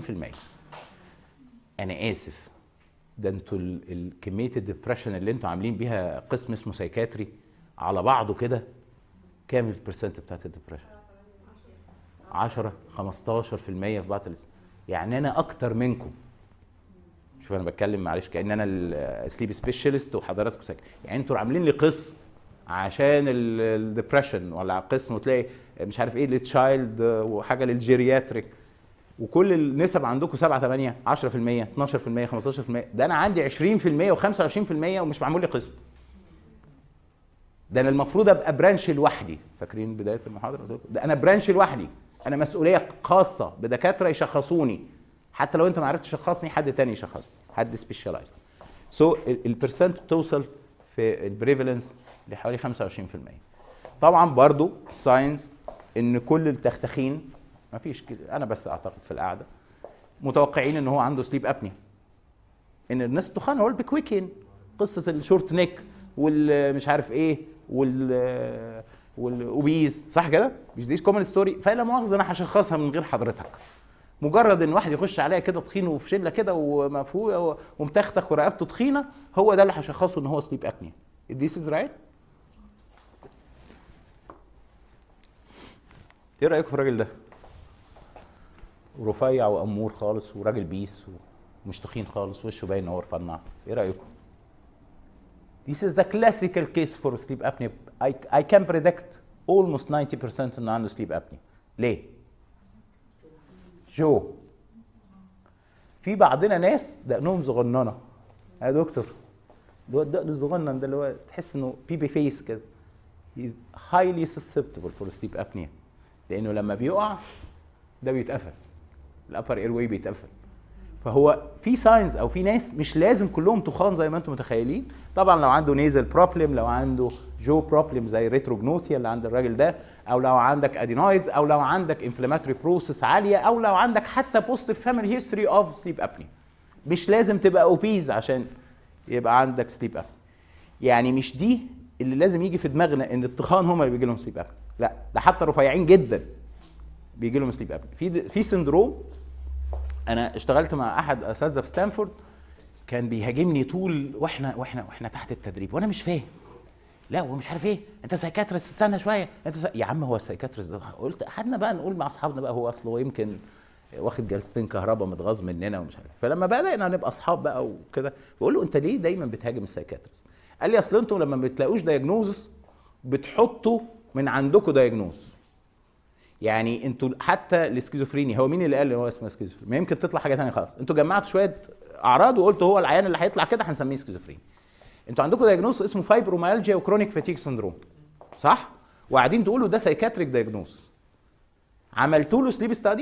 Speaker 2: انا اسف ده انتوا كميه الدبريشن اللي انتوا عاملين بيها قسم اسمه سايكاتري على بعضه كده كام البرسنت بتاعت الدبريشن 10 15% في بعض الاس- يعني انا اكتر منكم شوف انا بتكلم معلش كان انا السليب سبيشالست وحضراتكم ساكت يعني انتوا عاملين لي قسم عشان الدبريشن ولا قسم وتلاقي مش عارف ايه للتشايلد وحاجه للجيرياتريك وكل النسب عندكم 7 8 10% 12% 15% ده انا عندي 20% و25% ومش معمول لي قسم ده انا المفروض ابقى برانش لوحدي فاكرين بدايه المحاضره قلت لكم؟ ده انا برانش لوحدي انا مسؤوليه خاصه بدكاتره يشخصوني حتى لو انت ما عرفتش تشخصني حد تاني يشخصني حد سبيشالايزد سو البرسنت بتوصل في البريفالنس لحوالي 25% طبعا برضو الساينز ان كل التختخين ما فيش كده انا بس اعتقد في القعده متوقعين ان هو عنده سليب ابني ان الناس التخان هو البكويكين قصه الشورت نيك والمش عارف ايه وال والاوبيز صح كده؟ مش دي كومن ستوري فلا مؤاخذه انا هشخصها من غير حضرتك مجرد ان واحد يخش عليا كده تخين وفي شله كده ومفهوم ومتختخ ورقبته تخينه هو ده اللي هشخصه ان هو سليب ابنيا This is right ايه رايكم في الراجل ده؟ رفيع وامور خالص وراجل بيس ومش تخين خالص وشه باين ان هو رفنع ايه رايكم؟ This is the classical case for sleep apnea. I, I can predict almost 90% انه عنده sleep apnea. ليه؟ جو في بعضنا ناس دقنهم صغننه يا دكتور اللي هو الدقن الصغنن ده اللي هو تحس انه بيبي فيس كده He's highly susceptible for sleep apnea لانه لما بيقع ده بيتقفل الابر اير واي بيتقفل فهو في ساينز او في ناس مش لازم كلهم تخان زي ما انتم متخيلين طبعا لو عنده نيزل بروبلم لو عنده جو بروبلم زي ريتروجنوثيا اللي عند الراجل ده او لو عندك ادينويدز او لو عندك انفلاماتوري بروسيس عاليه او لو عندك حتى بوزيتيف فاميلي هيستوري اوف سليب ابني مش لازم تبقى اوبيز عشان يبقى عندك سليب ابني يعني مش دي اللي لازم يجي في دماغنا ان التخان هم اللي بيجي لهم سليب ابني لا ده حتى رفيعين جدا بيجي لهم سليب ابني في في سندروم انا اشتغلت مع احد اساتذه في ستانفورد كان بيهاجمني طول واحنا واحنا واحنا تحت التدريب وانا مش فاهم لا هو مش عارف ايه انت سايكاتريست استنى شويه انت سا... يا عم هو السايكاتريست ده قلت قعدنا بقى نقول مع اصحابنا بقى هو اصله يمكن واخد جلستين كهرباء متغاظ مننا ومش عارف فلما بدانا نبقى اصحاب بقى وكده بقول له انت ليه دايما بتهاجم السايكاتريست قال لي اصل انتوا لما ما بتلاقوش دايجنوزس بتحطوا من عندكم دايجنوز يعني انتوا حتى السكيزوفرينيا هو مين اللي قال ان هو اسمه سكيزوفرينيا ما يمكن تطلع حاجه ثانيه خالص انتوا جمعتوا شويه اعراض وقلتوا هو العيان اللي هيطلع كده هنسميه سكيزوفرينيا انتوا عندكم دايجنوز اسمه فايبروميالجيا وكرونيك فاتيك سندروم صح وقاعدين تقولوا ده سايكاتريك دايجنوز عملتوا له سليب ستادي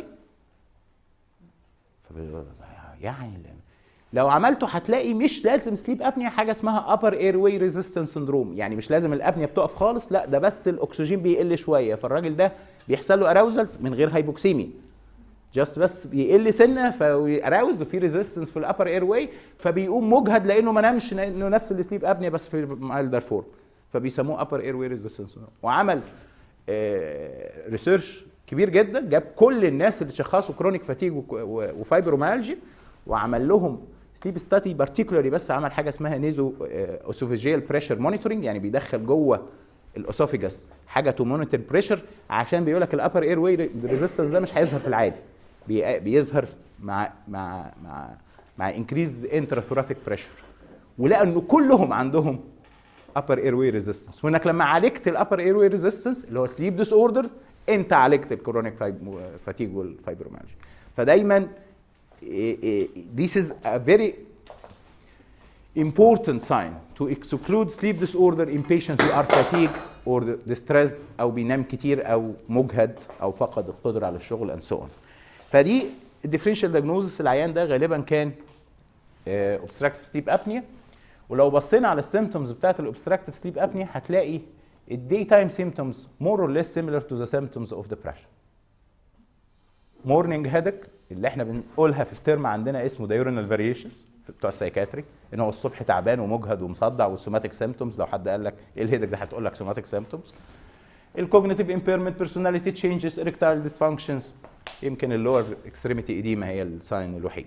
Speaker 2: يعني لو عملته هتلاقي مش لازم سليب ابنيا حاجه اسمها upper airway resistance syndrome يعني مش لازم الابنيا بتقف خالص لا ده بس الاكسجين بيقل شويه فالراجل ده بيحصل له اراوزل من غير هايبوكسيمي جاست بس بيقل سنه فاراوز وفي ريزيستنس في الابر اير واي فبيقوم مجهد لانه ما نامش انه نفس السليب ابنيا بس في مايلدر فورم فبيسموه ابر اير واي ريزيستنس وعمل ريسيرش كبير جدا جاب كل الناس اللي شخصوا كرونيك فاتيج وفايبروميالجي وعمل لهم سليب ستاتي بارتيكولاري بس عمل حاجه اسمها نيزو اوسوفيجيال بريشر مونيتورنج يعني بيدخل جوه الاسوفيجاس حاجه تو مونيتور بريشر عشان بيقول لك الابر اير واي ريزيستنس ده مش هيظهر في العادي بي- بيظهر مع مع مع مع انكريزد انتراثورافيك بريشر ولقى انه كلهم عندهم upper airway resistance وانك لما عالجت الابر airway resistance اللي هو سليب ديس اوردر انت عالجت الكرونيك فاتيج والفايبرومالجيا فدايما إيه إيه this is a very important sign to exclude sleep disorder in patients who are fatigued or distressed او بينام كتير او مجهد او فقد القدره على الشغل and so on. فدي الديفرنشال diagnosis العيان ده غالبا كان آه، obstructive sleep apnea ولو بصينا على السيمتومز بتاعت الاوبستراكتيف سليب ابنيا هتلاقي الدي تايم سيمتومز more or less similar to the symptoms of depression. مورنينج هيدك اللي احنا بنقولها في الترم عندنا اسمه diurnal variations في بتوع السايكاتري ان هو الصبح تعبان ومجهد ومصدع والسوماتيك سيمتومز لو حد قال لك ايه الهيدك ده هتقول لك سوماتيك سيمتومز الكوجنيتيف امبيرمنت بيرسوناليتي تشينجز اريكتايل ديسفانكشنز يمكن اللور اكستريميتي ايديما هي الساين الوحيد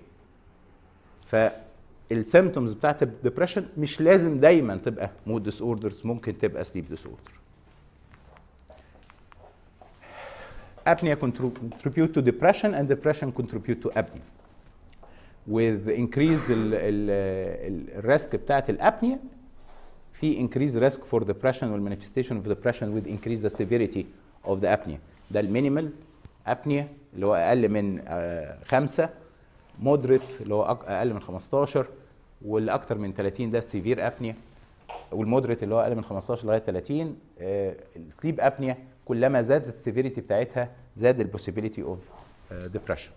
Speaker 2: فالسيمتومز بتاعت الدبريشن مش لازم دايما تبقى مود ديس اوردرز ممكن تبقى سليب ديس اوردر apnea contribute to depression and depression contribute to apnea with increased ال- ال- ال- الريسك بتاعت الابنيا في increased risk for depression والmanifestation of depression with increase the severity of the apnea ده المينيمال apnea اللي هو اقل من آه، خمسة مودريت اللي هو أق- اقل من 15 واللي اكتر من 30 ده سيفير apnea والمودريت اللي هو اقل من 15 لغايه 30 السليب ابنيا كلما زادت السيفيريتي بتاعتها زاد البوسيبيليتي اوف ديبرشن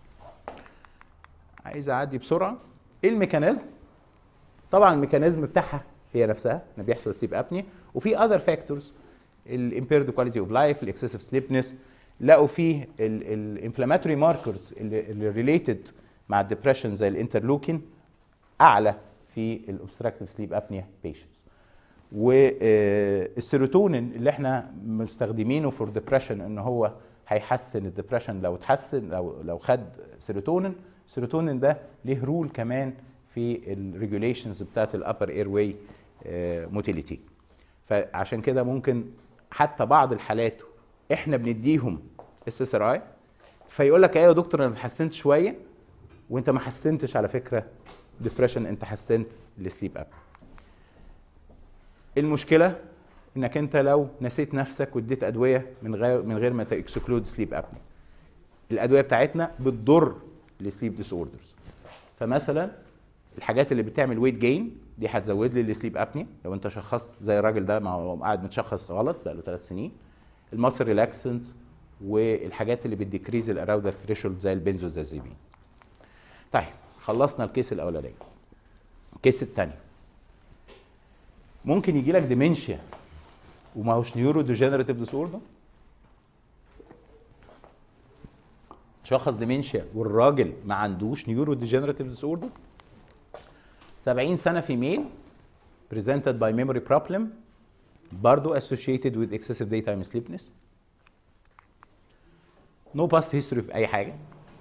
Speaker 2: عايز اعدي بسرعه ايه الميكانيزم طبعا الميكانيزم بتاعها هي نفسها ان بيحصل سليب ابنيا وفي اذر فاكتورز الامبيرد كواليتي اوف لايف الاكسسيف سليبنس لقوا فيه الانفلاماتوري ماركرز اللي ريليتد مع الدبريشن زي الانترلوكين اعلى في الاوبستراكتيف سليب ابنيا بيشنتس والسيروتونين اللي احنا مستخدمينه فور ديبريشن ان هو هيحسن الدبريشن لو اتحسن لو لو خد سيروتونين السيروتونين ده ليه رول كمان في الريجوليشنز بتاعت الابر اير واي موتيليتي فعشان كده ممكن حتى بعض الحالات احنا بنديهم اس اس ار اي فيقول لك ايوه يا دكتور انا حسنت شويه وانت ما حسنتش على فكره ديبريشن انت حسنت السليب اب المشكله انك انت لو نسيت نفسك واديت ادويه من غير من غير ما تكسكلود سليب ابني الادويه بتاعتنا بتضر السليب ديس اوردرز فمثلا الحاجات اللي بتعمل ويت جين دي هتزود لي السليب ابني لو انت شخصت زي الراجل ده ما هو قاعد متشخص غلط بقى له ثلاث سنين الماسل ريلاكسنس والحاجات اللي بتديكريز الاراودر ثريشولد زي البنزودازيبين طيب خلصنا الكيس الاولاني الكيس الثاني ممكن يجي لك ديمنشيا وما هوش نيورو ديجنراتيف ديس اوردر شخص ديمنشيا والراجل ما عندوش نيورو ديجنراتيف ديس اوردر 70 سنه في ميل presented by memory problem برضو associated with excessive daytime sleepiness no past history في اي حاجه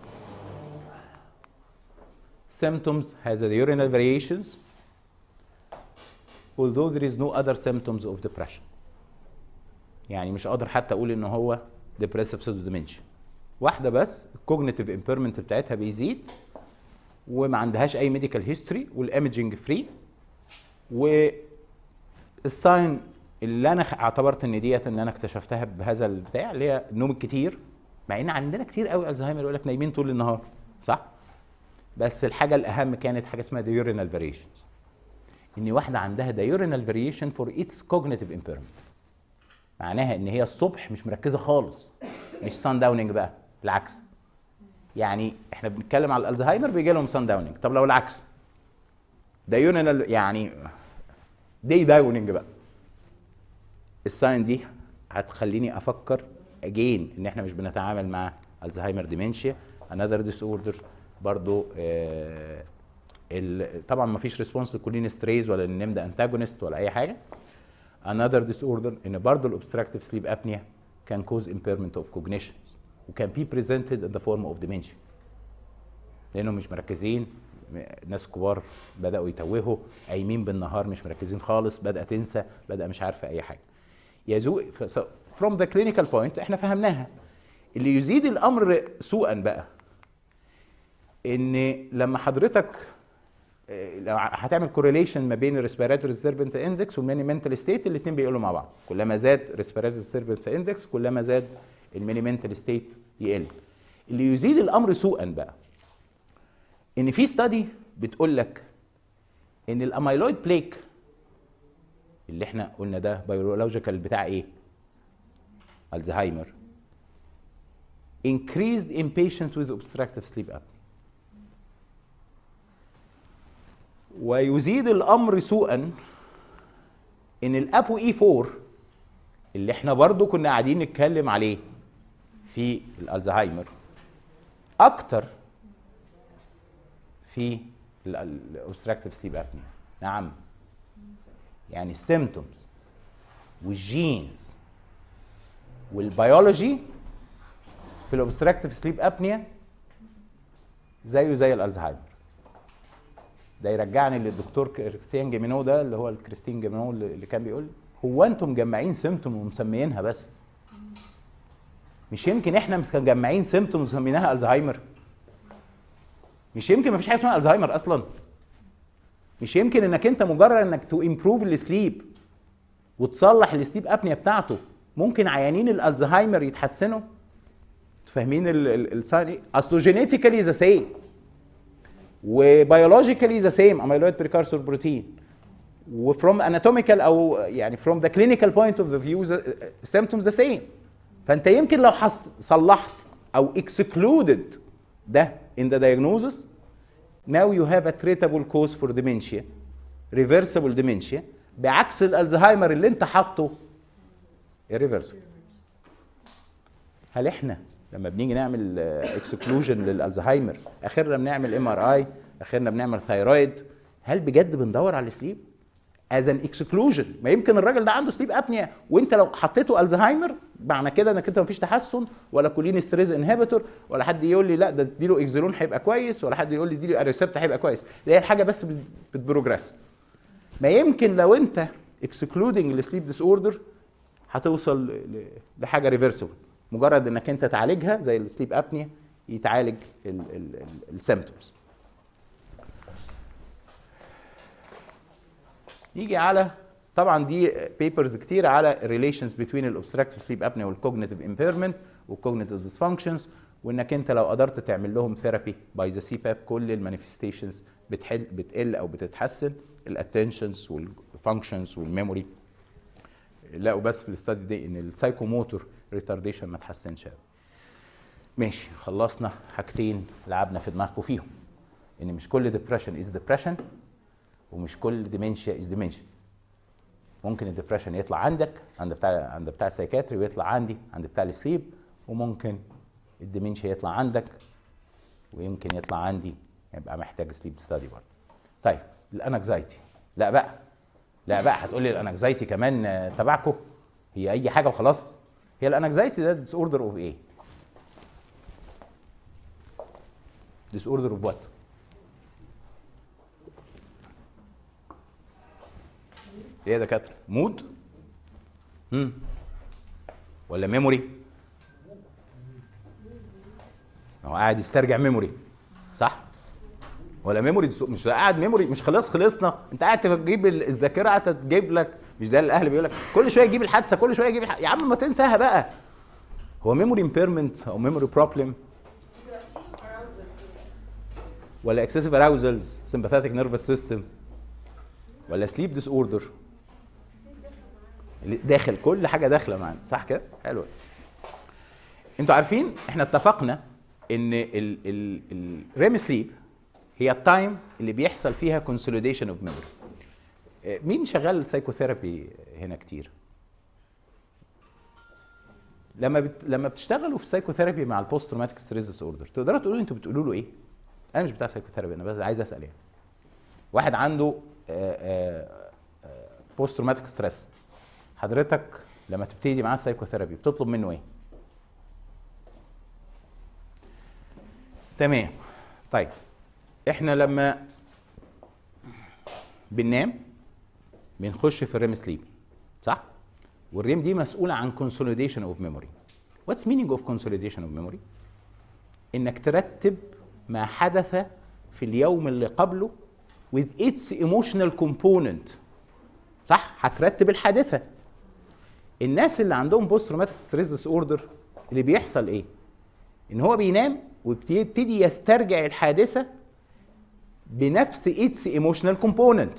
Speaker 2: symptoms has a urinary variations although there is no other symptoms of depression يعني مش قادر حتى اقول ان هو depressive pseudo dementia واحده بس الكوجنيتيف impairment بتاعتها بيزيد وما عندهاش اي ميديكال هيستوري والايمجنج فري والساين اللي انا خ- اعتبرت ان ديت ان انا اكتشفتها بهذا البتاع اللي هي النوم الكتير مع ان عندنا كتير قوي الزهايمر يقول لك نايمين طول النهار صح بس الحاجه الاهم كانت حاجه اسمها diurnal variations ان واحده عندها diurnal variation for its cognitive impairment معناها ان هي الصبح مش مركزه خالص مش سان داوننج بقى بالعكس يعني احنا بنتكلم على الالزهايمر بيجي لهم سان داوننج طب لو العكس diurnal يعني دي داوننج بقى الساين دي هتخليني افكر اجين ان احنا مش بنتعامل مع الزهايمر ديمنشيا انذر ديس اوردر برضو آه ال- طبعا ما فيش ريسبونس لكولين ستريز ولا النيم ده انتاجونست ولا اي حاجه another disorder ان برضو الاوبستراكتيف سليب ابنيا كان كوز impairment of cognition وكان بي presented in the form of dementia لانهم مش مركزين م- ناس كبار بداوا يتوهوا قايمين بالنهار مش مركزين خالص بدا تنسى بدا مش عارفه اي حاجه يزوق ف- so from the clinical point احنا فهمناها اللي يزيد الامر سوءا بقى ان لما حضرتك آه، لو ع- هتعمل كورليشن ما بين الريسبيراتوري ديستربنس اندكس والميني منتال ستيت الاثنين بيقلوا مع بعض كلما زاد ريسبيراتوري ديستربنس اندكس كلما زاد الميني منتال ستيت يقل اللي يزيد الامر سوءا بقى ان في ستادي بتقول لك ان الاميلويد بليك اللي احنا قلنا ده بيولوجيكال بتاع ايه الزهايمر increased in patients with obstructive sleep apnea ويزيد الامر سوءا ان الابو اي 4 اللي احنا برضو كنا قاعدين نتكلم عليه في الالزهايمر اكتر في الاوبستراكتيف سليب ابنيا نعم يعني السيمتومز والجينز والبيولوجي في الاوبستراكتيف سليب ابنيا زيه زي الالزهايمر ده يرجعني للدكتور كريستيان جيمينو ده اللي هو الكريستين جيمينو اللي اللي كان بيقول هو انتم مجمعين سيمتوم ومسميينها بس مش يمكن احنا مش مجمعين سيمتوم ومسميناها الزهايمر مش يمكن مفيش حاجه اسمها الزهايمر اصلا مش يمكن انك انت مجرد انك تو امبروف السليب وتصلح السليب ابنيا بتاعته ممكن عيانين الالزهايمر يتحسنوا فاهمين الساين ايه اصله جينيتيكالي ذا سيم وبيولوجيكالي ذا سيم اميلويد بريكارسور بروتين وفروم اناتوميكال او يعني فروم ذا كلينيكال بوينت اوف ذا فيو symptoms ذا سيم فانت يمكن لو حص صلحت او excluded ده in the diagnosis now you have a treatable cause for dementia reversible dementia بعكس الالزهايمر اللي انت حاطه irreversible هل احنا لما بنيجي نعمل اكسكلوجن للالزهايمر اخرنا بنعمل ام ار اي اخرنا بنعمل ثايرويد هل بجد بندور على السليب از ان اكسكلوجن ما يمكن الراجل ده عنده سليب ابنيا وانت لو حطيته الزهايمر معنى كده انك انت مفيش تحسن ولا كولين ستريز انهبيتور ولا حد يقول لي لا ده اديله اكزيلون هيبقى كويس ولا حد يقول لي اديله اريسبت هيبقى كويس ده هي الحاجه بس بت- بتبروجريس ما يمكن لو انت اكسكلودنج السليب ديس اوردر هتوصل ل- لحاجه ريفرسبل مجرد انك انت تعالجها زي السليب ابنيا يتعالج السيمتومز يجي على طبعا دي بيبرز كتير على relations between الاوبستراكتيف سليب ابنيا والكوجنيتيف امبيرمنت والكوجنيتيف ديسفانكشنز وانك انت لو قدرت تعمل لهم ثيرابي باي ذا سي باب كل المانيفستيشنز بتحل بتقل او بتتحسن الاتنشنز والفانكشنز والميموري لقوا بس في الاستادي دي ان السايكوموتور ريتارديشن ما اتحسنش قوي ماشي خلصنا حاجتين لعبنا في دماغكم فيهم ان مش كل ديبريشن از ديبريشن ومش كل ديمنشيا از ديمنشيا ممكن الدبريشن يطلع عندك عند بتاع عند بتاع السايكاتري ويطلع عندي عند بتاع السليب وممكن الديمنشيا يطلع عندك ويمكن يطلع عندي يبقى محتاج سليب ستادي برضه طيب الانكزايتي لا بقى لا بقى هتقول لي الانكزايتي كمان آه، تبعكم هي اي حاجه وخلاص هي الانكزايتي ده ديس اوردر اوف ايه ديس اوردر اوف وات ايه يا دكاتره مود امم ولا ميموري هو قاعد يسترجع ميموري صح ولا ميموري مش قاعد ميموري مش خلاص خلصنا انت قاعد تجيب الذاكره قاعد تجيب لك مش ده الاهل بيقول لك كل شويه يجيب الحادثه كل شويه يجيب الحادثة. يا عم ما تنساها بقى هو ميموري امبيرمنت او ميموري بروبلم ولا اكسسيف اراوزلز سمباثيك نيرفس سيستم ولا سليب ديس اوردر داخل كل حاجه داخله معانا صح كده حلو انتوا عارفين احنا اتفقنا ان الريم سليب هي التايم اللي بيحصل فيها كونسوليديشن اوف ميموري مين شغال سايكوثيرابي هنا كتير لما بت... لما بتشتغلوا في سايكوثيرابي مع البوست تروماتيك ستريس ديس اوردر تقدروا تقولوا انتوا بتقولوا له ايه انا مش بتاع سايكوثيرابي انا بس عايز اسال يعني واحد عنده بوست تروماتيك ستريس حضرتك لما تبتدي معاه سايكوثيرابي بتطلب منه ايه تمام طيب احنا لما بننام بنخش في الريم سليب صح والريم دي مسؤوله عن consolidation اوف ميموري واتس مينينج اوف consolidation اوف ميموري انك ترتب ما حدث في اليوم اللي قبله with its emotional component صح هترتب الحادثه الناس اللي عندهم بوست تروماتيك ستريس ديس اوردر اللي بيحصل ايه ان هو بينام ويبتدي يسترجع الحادثه بنفس its emotional component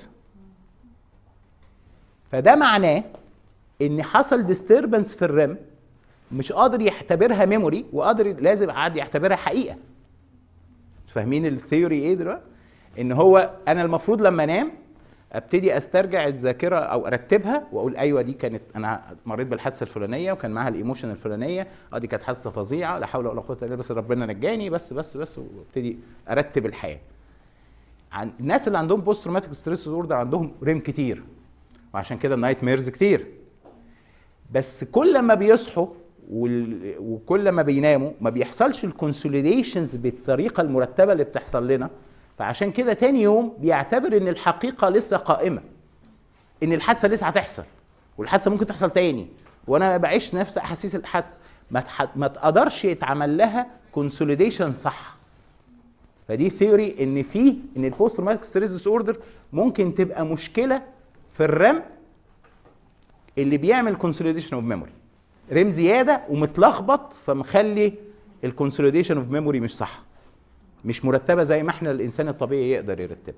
Speaker 2: فده معناه ان حصل ديستربنس في الرم مش قادر يعتبرها ميموري وقادر لازم قاعد يعتبرها حقيقه فاهمين الثيوري ايه دلوقتي ان هو انا المفروض لما انام ابتدي استرجع الذاكره او ارتبها واقول ايوه دي كانت انا مريت بالحادثه الفلانيه وكان معاها الايموشن الفلانيه اه دي كانت حادثه فظيعه لا حول ولا قوه الا بالله بس ربنا نجاني بس بس بس وابتدي ارتب الحياه عن الناس اللي عندهم بوست تروماتيك ستريس اوردر عندهم ريم كتير وعشان كده النايت ميرز كتير بس كل ما بيصحوا وال... وكل ما بيناموا ما بيحصلش الكونسوليديشنز بالطريقه المرتبه اللي بتحصل لنا فعشان كده تاني يوم بيعتبر ان الحقيقه لسه قائمه ان الحادثه لسه هتحصل والحادثه ممكن تحصل تاني وانا بعيش نفس احاسيس الحادثه ما, تح... ما تقدرش يتعمل لها كونسوليديشن صح فدي ثيوري ان في ان البوست تروماتيك ستريس ديس اوردر ممكن تبقى مشكله في الرم اللي بيعمل كونسوليديشن اوف ميموري ريم زياده ومتلخبط فمخلي الكونسوليديشن اوف ميموري مش صح مش مرتبه زي ما احنا الانسان الطبيعي يقدر يرتبها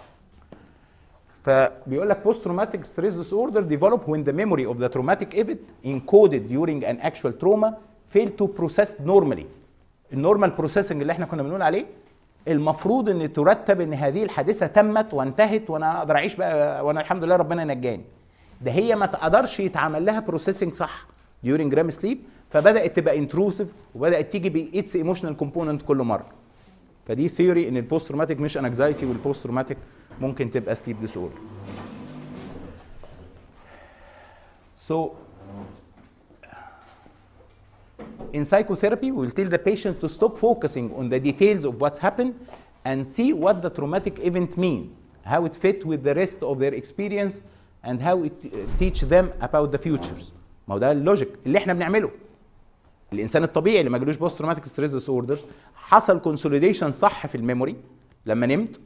Speaker 2: فبيقول لك post traumatic stress disorder develop when the memory of the traumatic event encoded during an actual trauma fail to process normally النورمال بروسيسنج اللي احنا كنا بنقول عليه المفروض ان ترتب ان هذه الحادثه تمت وانتهت وانا اقدر اعيش بقى وانا الحمد لله ربنا نجاني ده هي ما تقدرش يتعمل لها بروسيسنج صح during REM sleep فبدات تبقى انتروسيف وبدات تيجي بإيتس ايموشنال كومبوننت كل مره فدي ثيوري ان البوست تروماتيك مش انكزايتي والبوست تروماتيك ممكن تبقى سليب ديس اوردر So in psychotherapy, we'll tell the patient to stop focusing on the details of what's happened and see what the traumatic event means, how it fit with the rest of their experience and how it uh, teach them about the futures. ما هو ده اللوجيك اللي احنا بنعمله. الانسان الطبيعي اللي ما جالوش بوست تروماتيك ستريس ديس اوردر حصل كونسوليديشن صح في الميموري لما نمت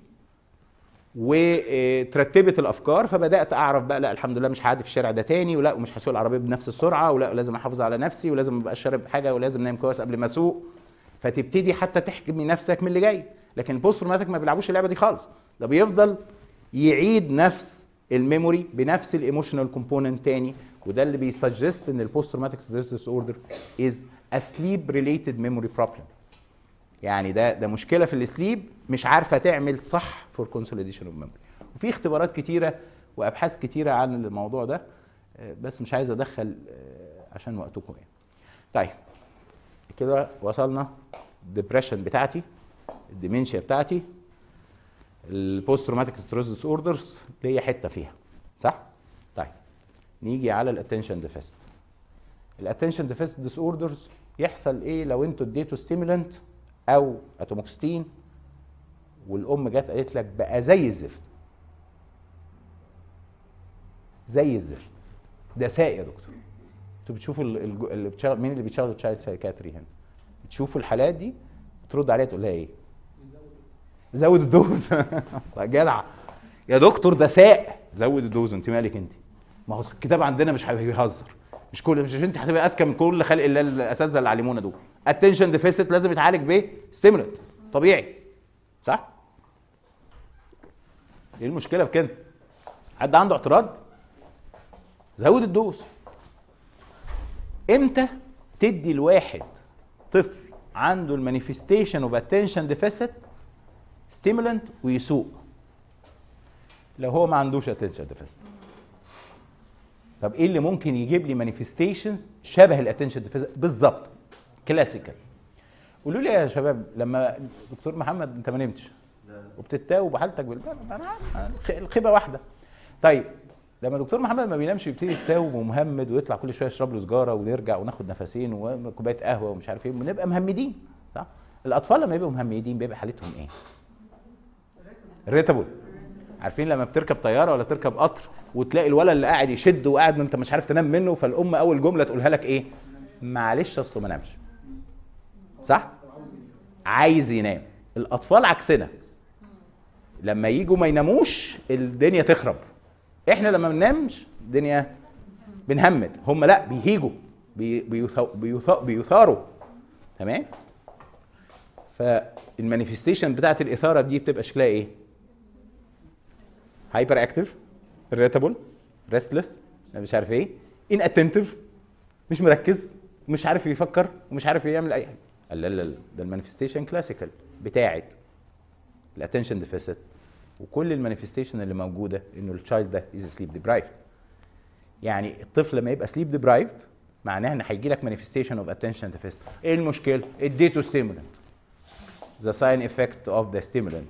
Speaker 2: وترتبت الافكار فبدات اعرف بقى لا الحمد لله مش هعدي في الشارع ده تاني ولا ومش هسوق العربيه بنفس السرعه ولا لازم احافظ على نفسي ولازم ابقى شارب حاجه ولازم انام كويس قبل ما اسوق فتبتدي حتى تحكمي نفسك من اللي جاي لكن البوست تروماتيك ما بيلعبوش اللعبه دي خالص ده بيفضل يعيد نفس الميموري بنفس الايموشنال كومبوننت تاني وده اللي بيسجست ان البوست تروماتيك ستريس ديس اوردر از a sleep related memory problem يعني ده ده مشكله في السليب مش عارفه تعمل صح فور كونسوليديشن اوف ميموري وفي اختبارات كتيره وابحاث كتيره عن الموضوع ده آه، بس مش عايز ادخل آه، عشان وقتكم يعني طيب كده وصلنا الدبريشن بتاعتي الديمنشيا بتاعتي البوست تروماتيك ستريس ديس اوردرز ليا حته فيها صح طيب نيجي على الاتنشن ديفيست الاتنشن ديفيست ديس اوردرز يحصل ايه لو انتوا اديتوا ستيمولنت او اتوموكستين والام جت قالت لك بقى زي الزفت زي الزفت ده ساء يا دكتور انتوا بتشوفوا ال- الج- اللي بتشغل مين اللي بيشتغل تشايلد سايكاتري هنا بتشوفوا الحالات دي ترد عليها تقول لها ايه زود الدوز جدع يا دكتور ده ساء زود الدوز انت مالك انت ما هو الكتاب عندنا مش بيهزر مش كل مش انت هتبقى اذكى من كل خلق الله الاساتذه اللي علمونا دول اتنشن ديفيسيت لازم يتعالج بايه ستيمولنت طبيعي صح ايه المشكله في كده حد عنده اعتراض زود الدوز امتى تدي الواحد طفل عنده المانيفستيشن اوف اتنشن ديفيسيت ستيمولنت ويسوق لو هو ما عندوش اتنشن ديفيسيت طب ايه اللي ممكن يجيب لي مانيفستيشنز شبه الاتنشن ديفيسيت بالظبط كلاسيكال قولوا لي يا شباب لما دكتور محمد انت ما نمتش وبتتاوب وحالتك بالبال انا عارف الخيبه واحده طيب لما دكتور محمد ما بينامش يبتدي يتاوب ومهمد ويطلع كل شويه يشرب له سجاره ونرجع وناخد نفسين وكوبايه قهوه ومش عارف ايه بنبقى مهمدين صح الاطفال لما يبقوا مهمدين بيبقى حالتهم ايه ريتابل عارفين لما بتركب طياره ولا تركب قطر وتلاقي الولد اللي قاعد يشد وقاعد انت مش عارف تنام منه فالام اول جمله تقولها لك ايه معلش اصله ما نامش صح عايز ينام الاطفال عكسنا لما يجوا ما يناموش الدنيا تخرب احنا لما ما بننامش الدنيا بنهمد هم لا بيهيجوا بي بيثو بيثو بيثاروا تمام فالمانيفستيشن بتاعت الاثاره دي بتبقى شكلها ايه هايبر اكتف irritable ريستلس مش عارف ايه ان اتنتيف مش مركز مش عارف يفكر ومش عارف يعمل اي حاجه لا لا لا ده المانيفستيشن كلاسيكال بتاعت الاتنشن ديفيسيت وكل المانيفستيشن اللي موجوده انه التشايلد ده از سليب ديبرايفد يعني الطفل لما يبقى سليب ديبرايفد معناها ان هيجي لك مانيفستيشن اوف اتنشن ديفيسيت ايه المشكله اديته ستيمولنت ذا ساين افكت اوف ذا ستيمولنت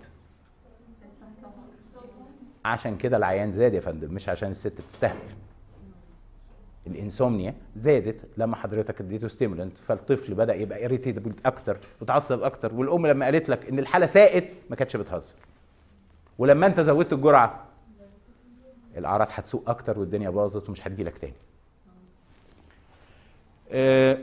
Speaker 2: عشان كده العيان زاد يا فندم مش عشان الست بتستهبل الانسومنيا زادت لما حضرتك اديته ستيمولنت فالطفل بدا يبقى اريتيبل اكتر وتعصب اكتر والام لما قالت لك ان الحاله ساءت ما كانتش بتهزر ولما انت زودت الجرعه الاعراض هتسوق اكتر والدنيا باظت ومش هتجي لك تاني أه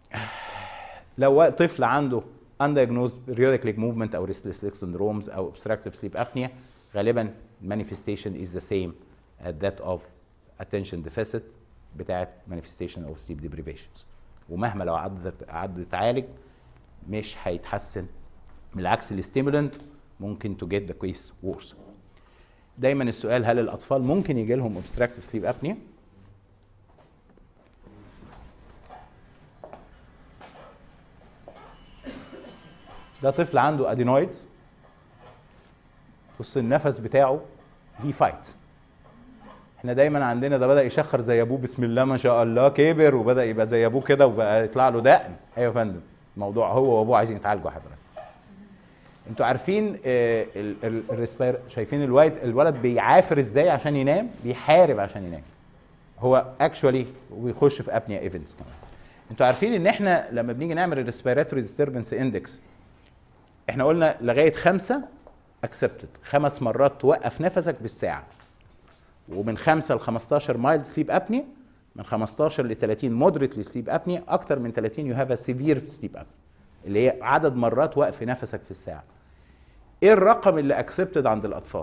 Speaker 2: لو طفل عنده undiagnosed periodic leg movement او restless leg syndromes او obstructive sleep apnea غالبا manifestation is the same as that of attention deficit بتاعت manifestation او sleep deprivations ومهما لو عدت عدت تعالج مش هيتحسن بالعكس الاستيمولنت ممكن to get the case worse دايما السؤال هل الاطفال ممكن يجي لهم obstructive sleep apnea ده طفل عنده ادينويدز بص النفس بتاعه هي فايت احنا دايما عندنا ده بدا يشخر زي ابوه بسم الله ما شاء الله كبر وبدا يبقى زي ابوه كده وبقى يطلع له دقن ايوه يا فندم الموضوع هو وابوه عايزين يتعالجوا حضرتك انتوا عارفين الريسبير شايفين الولد الولد بيعافر ازاي عشان ينام بيحارب عشان ينام هو اكشولي وبيخش في ابنيا ايفنتس كمان انتوا عارفين ان احنا لما بنيجي نعمل الريسبيراتوري ديستربنس اندكس احنا قلنا لغايه خمسه اكسبتد خمس مرات توقف نفسك بالساعه ومن 5 ل 15 مايلد سليب ابني من 15 ل 30 مودريتلي سليب ابني اكتر من 30 يو هاف سيفير سليب ابني اللي هي عدد مرات وقف نفسك في الساعه ايه الرقم اللي اكسبتد عند الاطفال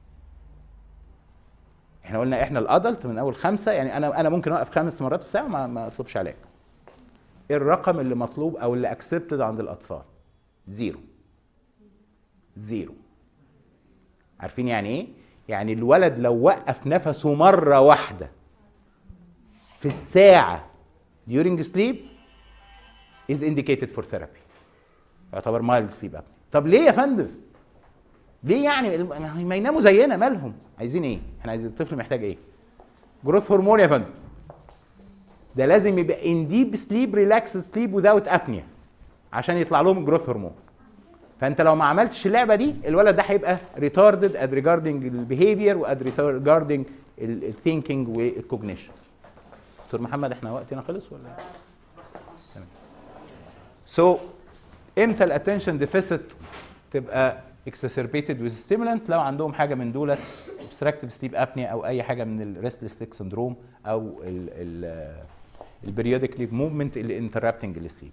Speaker 2: احنا قلنا احنا الادلت من اول خمسه يعني انا انا ممكن اوقف خمس مرات في ساعه ما, ما اطلبش علاج ايه الرقم اللي مطلوب او اللي اكسبتد عند الاطفال زيرو زيرو عارفين يعني ايه يعني الولد لو وقف نفسه مره واحده في الساعه during sleep is indicated for therapy يعتبر mild sleep apnea طب ليه يا فندم ليه يعني ما يناموا زينا مالهم عايزين ايه احنا عايزين الطفل محتاج ايه جروث هرمون يا فندم ده لازم يبقى in deep sleep relaxed sleep without apnea عشان يطلع لهم الجروث هرمون فانت لو ما عملتش اللعبه دي الولد ده هيبقى retarded at regarding البيهيفير واد regarding الثينكينج والكوجنيشن دكتور محمد احنا وقتنا خلص ولا تمام سو so, امتى الاتنشن ديفيسيت تبقى exacerbated with stimulant لو عندهم حاجه من دولت obstructive sleep apnea او اي حاجه من الريستلس leg syndrome او البريودك ليف موفمنت اللي interrupting السليب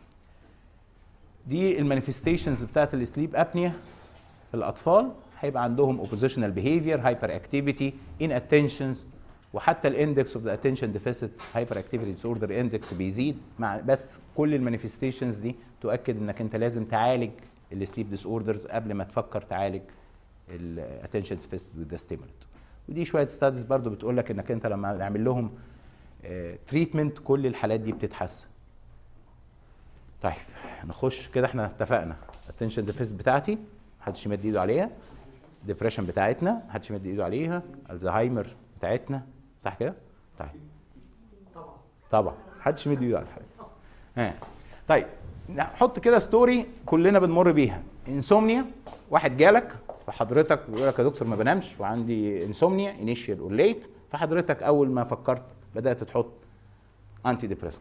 Speaker 2: دي المانيفستيشنز بتاعت السليب ابنيا في الاطفال هيبقى عندهم oppositional behavior hyperactivity inattentions وحتى الاندكس اوف ذا اتنشن ديفيسيت هايبر اكتيفيتي ديس اوردر اندكس بيزيد مع بس كل المانيفستيشنز دي تؤكد انك انت لازم تعالج السليب ديس اوردرز قبل ما تفكر تعالج الاتنشن ديفيسيت وذ ستيمولنت ودي شويه ستاديز برضو بتقول لك انك انت لما نعمل لهم تريتمنت كل الحالات دي بتتحسن طيب نخش كده احنا اتفقنا الاتنشن ديفيسيت بتاعتي محدش يمد ايده عليها ديبريشن بتاعتنا محدش يمد ايده عليها الزهايمر بتاعتنا صح كده طيب
Speaker 1: طبعا
Speaker 2: طبعا محدش يمد ايده على الحاجه ها طيب نحط كده ستوري كلنا بنمر بيها انسومنيا واحد جالك فحضرتك بيقول لك يا دكتور ما بنامش وعندي انسومنيا انيشيال اور ليت فحضرتك اول ما فكرت بدات تحط انتي ديبريسنت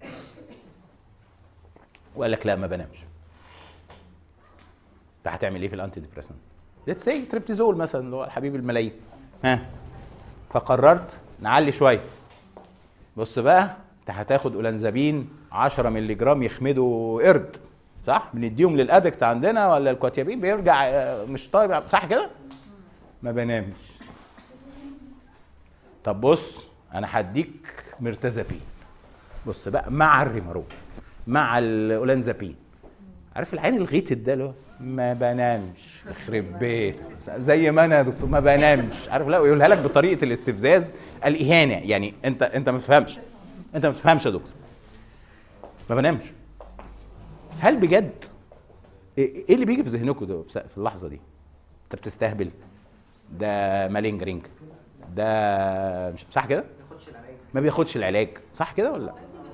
Speaker 2: وقال لك لا ما بنامش فهتعمل ايه في الانتي ديبريسنت ليتس سي تريبتيزول مثلا اللي هو الحبيب الملايين ها فقررت نعلي شويه بص بقى انت هتاخد اولانزابين 10 مللي جرام يخمدوا قرد صح بنديهم للادكت عندنا ولا الكواتيابين بيرجع آه، مش طيب صح كده ما بنامش طب بص انا هديك مرتزابين بص بقى مع الريمارول مع الاولانزابين عارف العين الغيتد ده اللي هو ما بنامش يخرب بيت زي ما انا يا دكتور ما بنامش عارف لا يقولها لك بطريقه الاستفزاز الاهانه يعني انت انت ما تفهمش انت ما تفهمش يا دكتور ما بنامش هل بجد ايه إيه اللي بيجي في ذهنكم ده في في اللحظه دي انت بتستهبل ده مالينجرينج ده مش صح كده
Speaker 1: ما تاخدش العلاج
Speaker 2: ما بياخدش العلاج صح كده ولا لا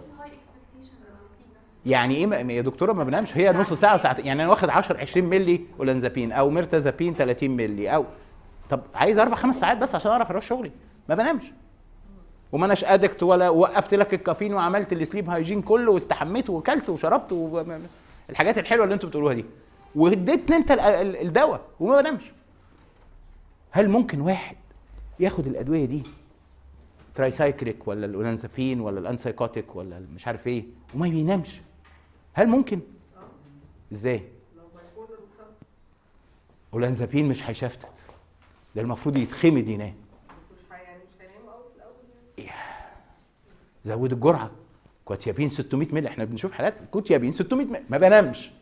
Speaker 2: يعني ايه ما- يا دكتوره ما بنامش هي نص ساعه وساعتين يعني انا واخد 10 20 مللي اولانزابين او ميرتازابين 30 مللي او طب عايز اربع خمس ساعات بس عشان اعرف اروح شغلي ما بنامش وما اناش ادكت ولا وقفت لك الكافيين وعملت السليب هايجين كله واستحميت وكلت وشربت و... الحاجات الحلوه اللي انتوا بتقولوها دي واديتني انت ال- ال- الدواء وما بنامش هل ممكن واحد ياخد الادويه دي ترايسايكليك ولا الاولانزابين ولا الانسايكوتيك ولا مش عارف ايه وما بينامش هل ممكن ازاي اولانزابين مش هيشفتت ده المفروض يتخمد ينام زود الجرعه كوتيابين 600 مللي احنا بنشوف حالات كوتيابين 600 مللي ما بنامش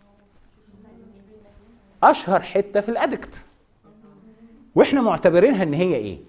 Speaker 2: اشهر حته في الادكت واحنا معتبرينها ان هي ايه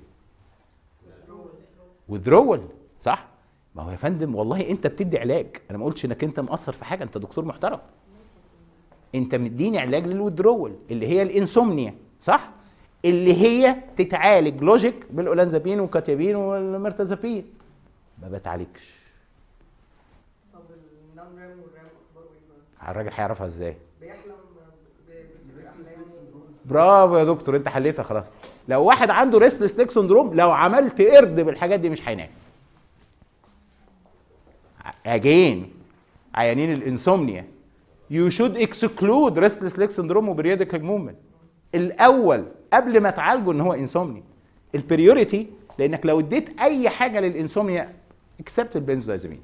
Speaker 2: withdrawal صح ما هو يا فندم والله انت بتدي علاج انا ما قلتش انك انت مقصر في حاجه انت دكتور محترم انت مديني علاج للويدرول اللي هي الانسومنيا صح اللي هي تتعالج لوجيك بالاولانزابين والكاتيابين والمرتزابين ما بتعالجش
Speaker 6: طب النون رام والرام اخباره ايه بقى؟
Speaker 2: الراجل هيعرفها ازاي
Speaker 6: بيحلم ب- ب- باحلام
Speaker 2: برافو يا دكتور انت حليتها خلاص لو واحد عنده ريستلس ليك سندروم لو عملت قرد بالحاجات دي مش هينام اجين عيانين الانسومنيا يو شود اكسكلود ريستلس ليك سندروم وبريودك موفمنت الاول قبل ما تعالجه ان هو انسومنيا البريوريتي لانك لو اديت اي حاجه للانسومنيا اكسبت البنزودازيمين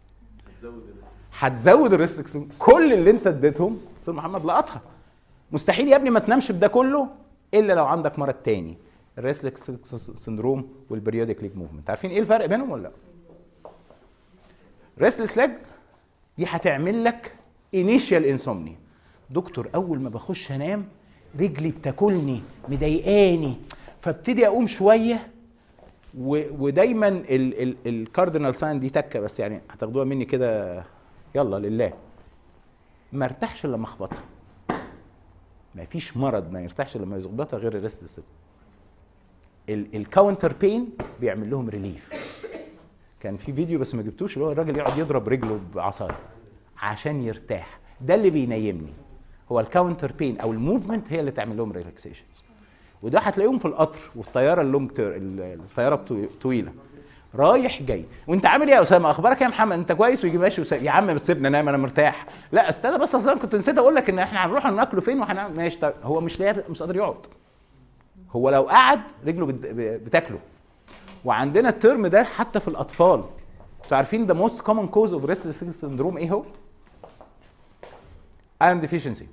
Speaker 2: هتزود الريستلس كل اللي انت اديتهم دكتور محمد لقطها مستحيل يا ابني ما تنامش بده كله الا لو عندك مرض تاني الريسلكس سندروم والبريودك ليج موفمنت عارفين ايه الفرق بينهم ولا لا ريسلس ليج دي هتعمل لك انيشال انسومنيا دكتور اول ما بخش انام رجلي بتاكلني مضايقاني فابتدي اقوم شويه و... ودايما الكاردينال ساين دي تكه بس يعني هتاخدوها مني كده يلا لله ما ارتاحش الا لما اخبطها ما فيش مرض ما يرتاحش لما يظبطها غير الريستلس الكاونتر بين بيعمل لهم ريليف كان في فيديو بس ما جبتوش اللي هو الراجل يقعد يضرب رجله بعصايه عشان يرتاح ده اللي بينيمني هو الكاونتر بين او الموفمنت هي اللي تعمل لهم ريلاكسيشنز وده هتلاقيهم في القطر وفي الطياره اللونج تير الطياره الطويله رايح جاي وانت عامل ايه يا اسامه اخبارك إيه يا محمد انت كويس ويجي ماشي وسا... يا عم ما تسيبني انام انا مرتاح لا استنى بس اصل انا كنت نسيت اقول لك ان احنا هنروح ناكله فين وهنعمل ماشي طيب هو مش لاقي مش قادر يقعد هو لو قعد رجله بت... بتاكله وعندنا الترم ده حتى في الاطفال انتوا عارفين ذا موست كومن كوز اوف ريستلس سندروم ايه هو؟ ايرون ديفيشنسي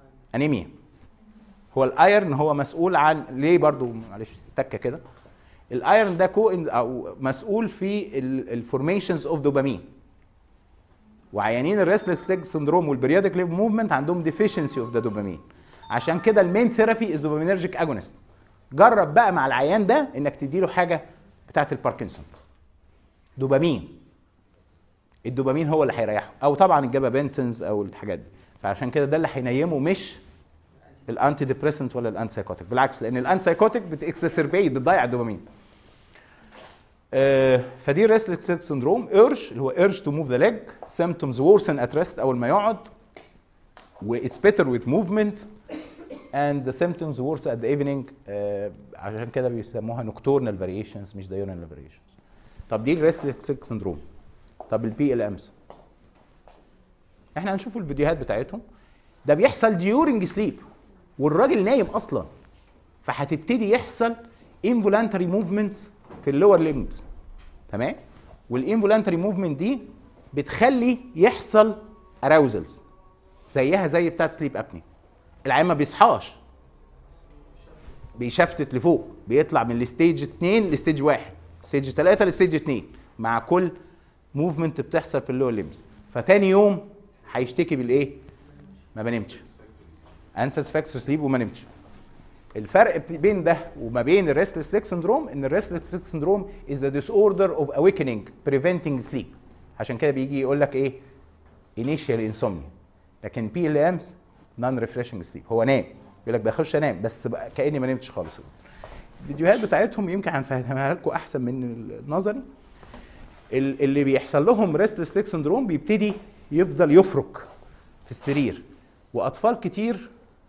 Speaker 2: انيميا هو الايرن هو مسؤول عن ليه برضو معلش تكه كده الايرون ده كو او مسؤول في الفورميشنز اوف دوبامين وعيانين الريستلس سيج سندروم والبريودك ليب موفمنت عندهم ديفيشنسي اوف ذا دوبامين عشان كده المين ثيرابي از دوبامينرجيك اجونست جرب بقى مع العيان ده انك تديله حاجه بتاعت الباركنسون دوبامين الدوبامين هو اللي هيريحه او طبعا الجابابنتنز او الحاجات دي فعشان كده ده اللي هينيمه مش الانتي ديبريسنت ولا الانتي سايكوتيك بالعكس لان الانتي سايكوتيك بتكسسربيت بتضيع الدوبامين آه، فدي ريستلكس سندروم ايرج اللي هو ايرج تو موف ذا ليج symptoms worsen at rest اول ما يقعد و it's better with movement and the symptoms worse at the evening آه، عشان كده بيسموها nocturnal variations مش diurnal variations طب دي الريستلكس سندروم طب البي ال امز احنا هنشوف الفيديوهات بتاعتهم ده بيحصل during sleep والراجل نايم اصلا فهتبتدي يحصل involuntary movements في اللور ليمبس تمام والانفولانتري موفمنت دي بتخلي يحصل اراوزلز زيها زي بتاعت سليب ابني العيان ما بيصحاش بيشفتت لفوق بيطلع من الستيج 2 لستيج 1 ستيج 3 لستيج 2 مع كل موفمنت بتحصل في اللور ليمبس فتاني يوم هيشتكي بالايه ما بنمتش انسس فاكتور سليب وما نمتش الفرق بين ده وما بين الريستلس ليك سندروم ان الريستلس ليك سندروم از ذا ديس اوردر اوف awakening preventing sleep عشان كده بيجي يقول لك ايه initial insomnia لكن بي ال امز نون ريفريشنج سليب هو نام يقول لك بخش انام بس بقى كاني ما نمتش خالص الفيديوهات بتاعتهم يمكن هنفهمها لكم احسن من النظري ال- اللي بيحصل لهم ريستلس ليك سندروم بيبتدي يفضل يفرك في السرير واطفال كتير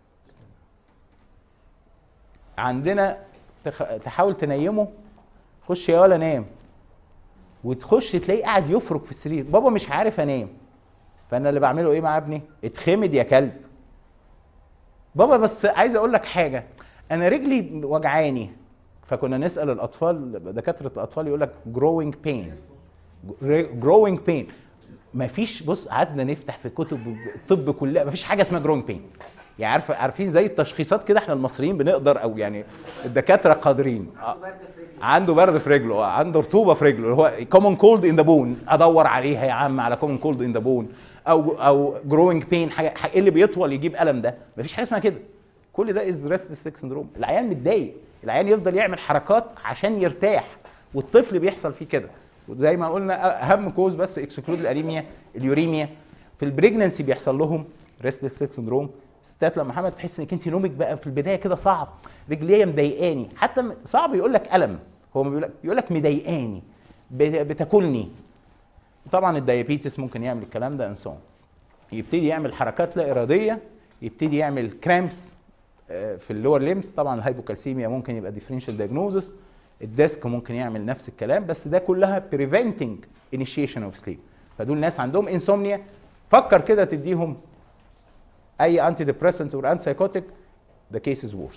Speaker 2: عندنا تخ... تحاول تنيمه خش يا ولا نام وتخش تلاقيه قاعد يفرك في السرير بابا مش عارف انام فانا اللي بعمله ايه مع ابني اتخمد يا كلب بابا بس عايز اقول لك حاجه انا رجلي وجعاني فكنا نسال الاطفال دكاتره الاطفال يقول لك growing pain growing pain مفيش بص قعدنا نفتح في كتب الطب كلها مفيش حاجه اسمها growing pain يعني عارف عارفين زي التشخيصات كده احنا المصريين بنقدر او يعني الدكاتره قادرين آه،
Speaker 1: برد في رجلي
Speaker 2: عنده برد في رجله آه، عنده رطوبه في رجله اللي هو كومن كولد ان ذا بون ادور عليها يا عم على كومن كولد ان ذا بون او او جروينج بين حاجه حاجة- ايه اللي بيطول يجيب الم ده مفيش حاجه اسمها كده كل ده از ريستلس سيك سندروم العيان متضايق العيان يفضل يعمل حركات عشان يرتاح والطفل بيحصل فيه كده وزي ما قلنا اهم كوز بس اكسكلود الانيميا اليوريميا في البريجننسي بيحصل لهم ريستلس سيك سندروم ستات لما محمد تحس انك انت نومك بقى في البدايه كده صعب رجليا مضايقاني حتى م- صعب يقول لك الم هو ما بيقول لك يقول لك مضايقاني بت- بتاكلني طبعا الدايابيتس ممكن يعمل الكلام ده انسان يبتدي يعمل حركات لا اراديه يبتدي يعمل كرامبس في اللور ليمس طبعا الهايبوكالسيميا ممكن يبقى ديفرنشال دايجنوزس الديسك ممكن يعمل نفس الكلام بس ده كلها preventing initiation of sleep فدول ناس عندهم انسومنيا فكر كده تديهم اي انتي ديبريسنت اور انتي سايكوتيك the case is worse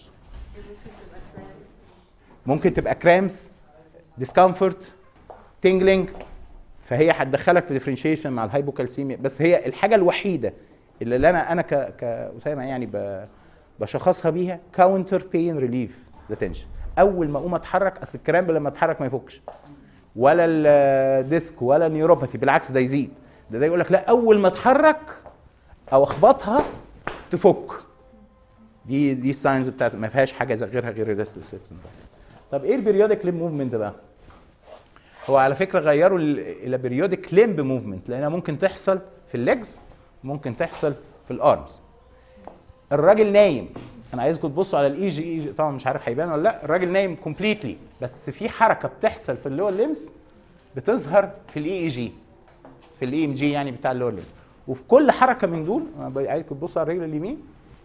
Speaker 2: ممكن تبقى كرامس ديسكمفورت تينجلينج فهي هتدخلك في ديفرنشيشن مع الهايبوكالسيميا بس هي الحاجه الوحيده اللي انا انا ك كاسامه يعني ب- بشخصها بيها كاونتر بين ريليف ذا تنشن اول ما اقوم اتحرك اصل الكرامب لما اتحرك ما يفكش ولا الديسك ولا النيوروباثي بالعكس ده يزيد ده ده يقول لك لا اول ما اتحرك او اخبطها تفك دي دي الساينز بتاعت ما فيهاش حاجه زي غيرها غير الريستلس سيكشن طب ايه البريودك ليمب موفمنت بقى؟ هو على فكره غيروا ال- الى بريودك ليمب موفمنت لانها ممكن تحصل في الليجز ممكن تحصل في الارمز الراجل نايم انا عايزكم تبصوا على الاي جي اي جي طبعا مش عارف هيبان ولا لا الراجل نايم كومبليتلي بس في حركه بتحصل في اللور ليمز بتظهر في الاي اي جي في الاي ام جي يعني بتاع اللور ليمز وفي كل حركه من دول انا عايزكم تبصوا على الرجل اليمين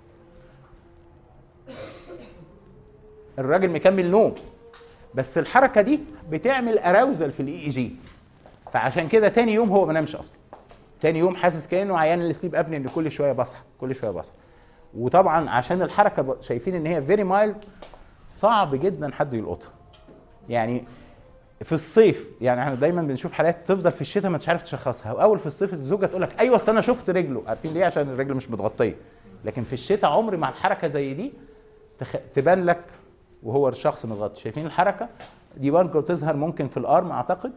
Speaker 2: الراجل مكمل نوم بس الحركه دي بتعمل اراوزل في الاي اي جي فعشان كده تاني يوم هو ما نامش اصلا تاني يوم حاسس كانه عيان السليب ابني ان كل شويه بصحى كل شويه بصحى وطبعا عشان الحركه ب- شايفين ان هي فيري مايلد صعب جدا حد يلقطها يعني في الصيف يعني احنا دايما بنشوف حالات تفضل في الشتاء ما انتش عارف تشخصها واول في الصيف الزوجه تقول لك ايوه اصل انا شفت رجله عارفين ليه عشان الرجل مش متغطيه لكن في الشتاء عمري مع الحركه زي دي تخ... تبان لك وهو الشخص متغطي شايفين الحركه دي برضه بتظهر ممكن في الارم اعتقد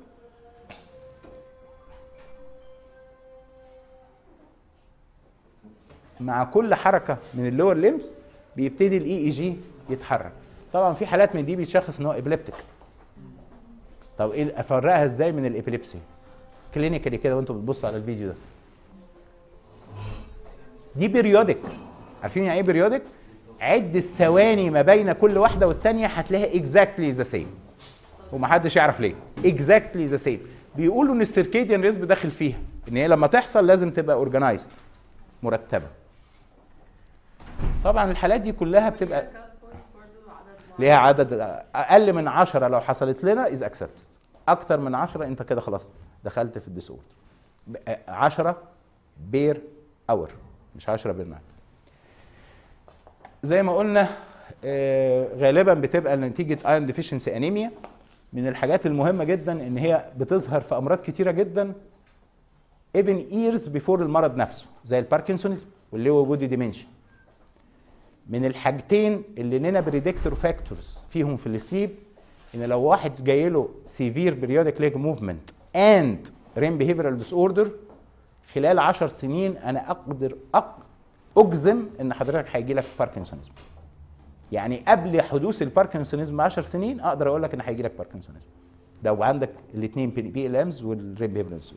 Speaker 2: مع كل حركه من اللور ليمز بيبتدي الاي اي جي يتحرك طبعا في حالات من دي بيتشخص ان هو ابليبتيك طب ايه افرقها ازاي من الابيليبسي كلينيكالي كده وانتوا بتبصوا على الفيديو ده دي بيريودك عارفين يعني ايه بيريودك عد الثواني ما بين كل واحده والتانيه هتلاقيها اكزاكتلي ذا سيم ومحدش يعرف ليه اكزاكتلي ذا سيم بيقولوا ان السيركيديان ريزم داخل فيها ان هي لما تحصل لازم تبقى اورجنايزد مرتبه طبعا الحالات دي كلها بتبقى ليها عدد اقل من 10 لو حصلت لنا از اكسبتد اكتر من 10 انت كده خلاص دخلت في الديس اوردر 10 بير اور مش 10 بير نايت زي ما قلنا آه، غالبا بتبقى نتيجه ايرون ديفيشنسي انيميا من الحاجات المهمه جدا ان هي بتظهر في امراض كتيره جدا even years before المرض نفسه زي الباركنسونيزم والليو بودي ديمنشن من الحاجتين اللي لنا بريدكتور فاكتورز فيهم في السليب ان لو واحد جاي له سيفير بريودك ليج موفمنت اند رين بيهيفيرال ديس اوردر خلال 10 سنين انا اقدر أق... اجزم ان حضرتك هيجي لك باركنسونيزم يعني قبل حدوث الباركنسونيزم ب 10 سنين اقدر اقول لك ان هيجي لك باركنسونيزم لو عندك الاثنين بي ال امز والرين بيهيفيرال ديس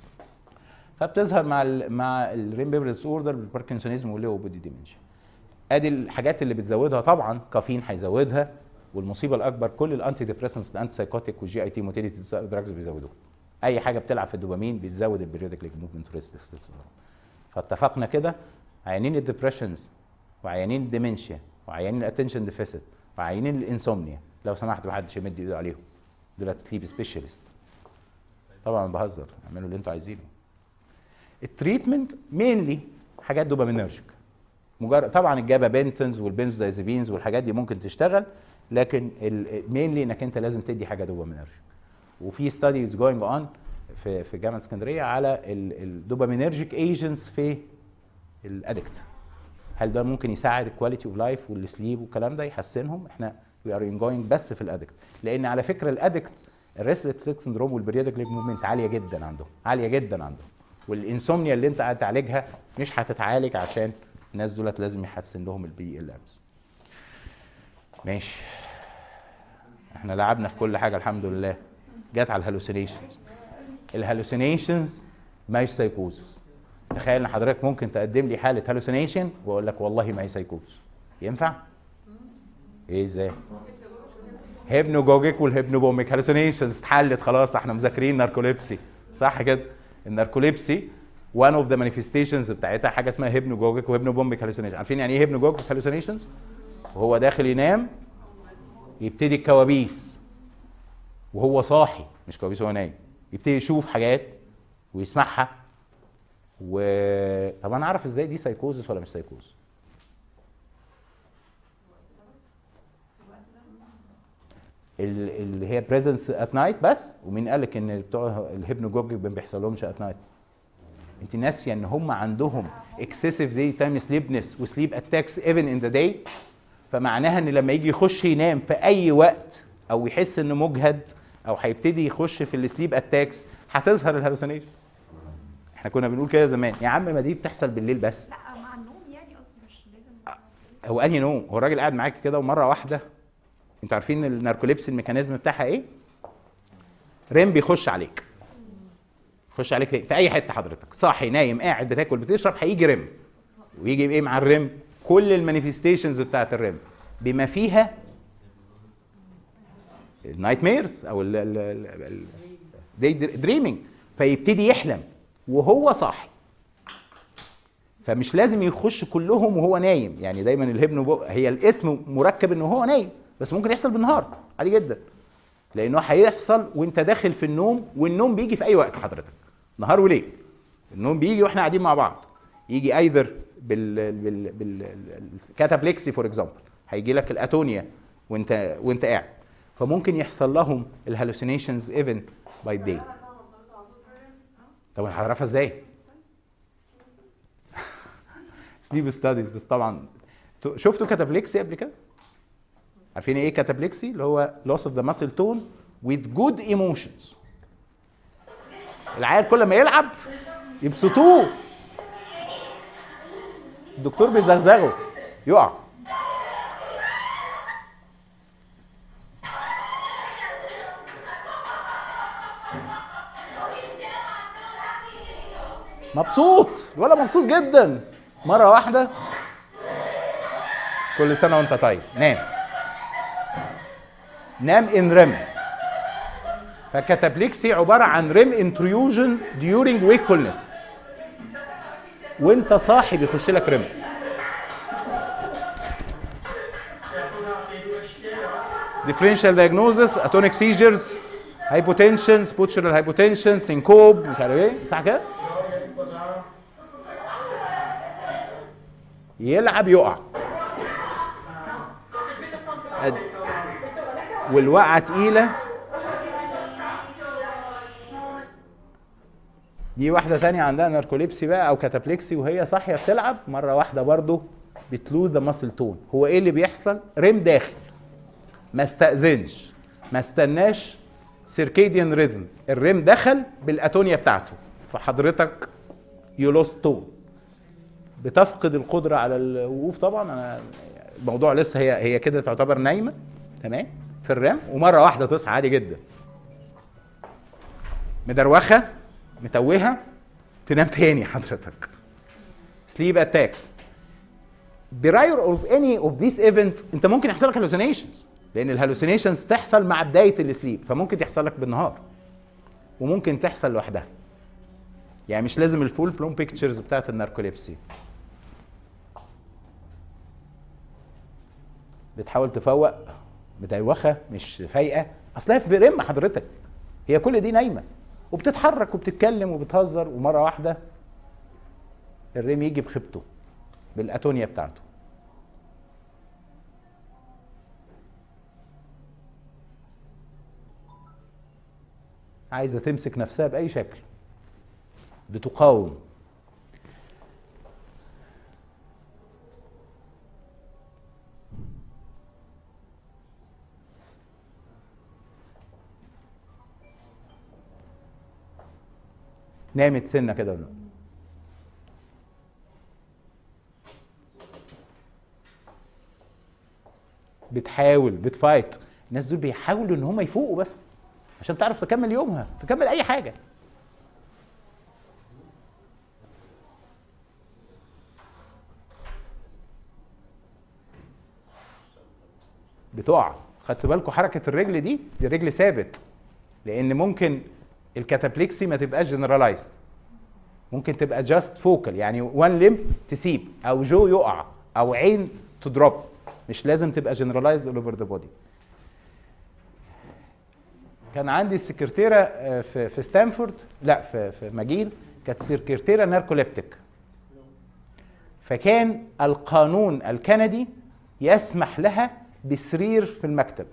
Speaker 2: فبتظهر مع ال مع الرين بيهيفيرال ديس اوردر بالباركنسونيزم والليو بودي ديمنشن ادي الحاجات اللي بتزودها طبعا كافيين هيزودها والمصيبه الاكبر كل الانتي ديبريسنتس الانتي سايكوتيك والجي اي تي موتيليتي دراجز بيزودوها اي حاجه بتلعب في الدوبامين بتزود البريودك ليج موفمنت ريست فاتفقنا كده عيانين الديبريشنز وعيانين الديمنشيا وعيانين الاتنشن ديفيسيت وعيانين الانسومنيا لو سمحت ما حدش يمد ايده عليهم دول سليب سبيشالست طبعا بهزر اعملوا اللي انتوا عايزينه التريتمنت مينلي حاجات دوبامينرجيك مجرد طبعا الجابا بنتنز والبنزودايزابينز والحاجات دي ممكن تشتغل لكن مينلي انك انت لازم تدي حاجه دوبامينرجيك وفي ستاديز جوينج اون في في جامعه اسكندريه على الدوبامينرجيك ايجنتس في الادكت هل ده ممكن يساعد الكواليتي اوف لايف والسليب والكلام ده يحسنهم احنا وي ار جوينج بس في الادكت لان على فكره الادكت الريسلكس سندروم والبريودك ليج موفمنت عاليه جدا عندهم عاليه جدا عندهم والانسومنيا اللي انت قاعد تعالجها مش هتتعالج عشان الناس دولت لازم يحسن لهم البي ال امز ماشي احنا لعبنا في كل حاجه الحمد لله جت على الهلوسينيشنز الهلوسينيشنز ماهيش سايكوزس تخيل ان حضرتك ممكن تقدم لي حاله هلوسينيشن واقول لك والله ما هي سايكوزس ينفع ايه ازاي هيبنوجوجيك والهيبنوبوميك هلوسينيشنز اتحلت خلاص احنا مذاكرين ناركوليبسي صح كده الناركوليبسي one of the manifestations بتاعتها حاجه اسمها هيبنوجوجيك وهيبنوبوميك هلوسينيشن عارفين يعني ايه هيبنوجوجيك هلوسينيشنز وهو داخل ينام يبتدي الكوابيس وهو صاحي مش كوابيس وهو نايم يبتدي يشوف حاجات ويسمعها و طب انا اعرف ازاي دي سايكوزس ولا مش سايكوزس ال- اللي هي بريزنس ات نايت بس ومين قال لك ان بتوع الهيبنوجوجيك ما بيحصلهمش ات نايت انت ناسيه ان هم عندهم اكسسيف داي تايم سليبنس وسليب اتاكس ايفن ان ذا داي فمعناها ان لما يجي يخش ينام في اي وقت او يحس انه مجهد او هيبتدي يخش في السليب اتاكس هتظهر الهلوسينيشن احنا كنا بنقول كده زمان يا عم ما دي بتحصل بالليل بس
Speaker 3: لا مع النوم يعني قصدي مش لازم
Speaker 2: هو انهي نوم هو الراجل قاعد معاك كده ومره واحده انتوا عارفين الناركوليبس الميكانيزم بتاعها ايه ريم بيخش عليك يخش عليك في, في اي حته حضرتك صاحي نايم قاعد بتاكل بتشرب هيجي ريم ويجي بايه مع الريم كل المانيفستيشنز بتاعت الريم بما فيها النايت ميرز او دريمينج فيبتدي يحلم وهو صاحي فمش لازم يخش كلهم وهو نايم يعني دايما الهبنو هي الاسم مركب ان هو نايم بس ممكن يحصل بالنهار عادي جدا لانه هيحصل وانت داخل في النوم والنوم بيجي في اي وقت حضرتك نهار وليل النوم بيجي واحنا قاعدين مع بعض يجي ايذر بال بال بالكاتابلكسي فور اكزامبل هيجي لك الاتونيا وانت وانت قاعد فممكن يحصل لهم الهلوسينيشنز ايفن باي داي طب هعرفها ازاي؟ سليب ستاديز بس طبعا شفتوا كاتابلكسي قبل كده؟ عارفين ايه كاتابلكسي اللي هو loss of the muscle tone with good emotions العيال كل ما يلعب يبسطوه الدكتور بيزغزغه يقع مبسوط الولد مبسوط جدا مره واحده كل سنه وانت طيب نام نام ان ريم فالكاتابلكسي عباره عن ريم انتروجن during wakefulness وانت صاحي بيخش لك ريم differential diagnosis اتونيك seizures hypotension spatural hypotension syncope مش عارف ايه صح كده يلعب يقع أد- والوقعه تقيله دي واحدة تانية عندها ناركوليبسي بقى أو كاتابلكسي وهي صاحية بتلعب مرة واحدة برضو بتلوز ذا ماسل تون هو إيه اللي بيحصل؟ ريم داخل ما استأذنش ما استناش سيركيديان ريذم الريم دخل بالأتونيا بتاعته فحضرتك يو لوست تون بتفقد القدرة على الوقوف طبعا أنا الموضوع لسه هي هي كده تعتبر نايمة تمام في الرام ومرة واحدة تصحى عادي جدا مدروخة متوهه تنام تاني حضرتك سليب اتاكس براير اوف اني اوف ذيس ايفنتس انت ممكن يحصل لك هلوسينيشنز لان الهلوسينيشنز تحصل مع بدايه السليب فممكن تحصل لك بالنهار وممكن تحصل لوحدها يعني مش لازم الفول بلوم بيكتشرز بتاعت الناركوليبسي بتحاول تفوق مدوخه مش فايقه اصلها في رم حضرتك هي كل دي نايمه وبتتحرك وبتتكلم وبتهزر ومره واحده الريم يجي بخيبته بالاتونيا بتاعته عايزه تمسك نفسها باي شكل بتقاوم نامت سنه كده ولا بتحاول بتفايت الناس دول بيحاولوا ان هم يفوقوا بس عشان تعرف تكمل يومها تكمل اي حاجه بتقع خدتوا بالكم حركه الرجل دي دي الرجل ثابت لان ممكن الكاتابلكسي ما تبقاش جنرالايز ممكن تبقى جاست فوكال يعني وان ليم تسيب او جو يقع او عين تدروب مش لازم تبقى جنرالايزد اول اوفر ذا بودي كان عندي السكرتيره آه، في في ستانفورد لا في في ماجيل كانت سكرتيره ناركوليبتيك فكان القانون الكندي يسمح لها بسرير في المكتب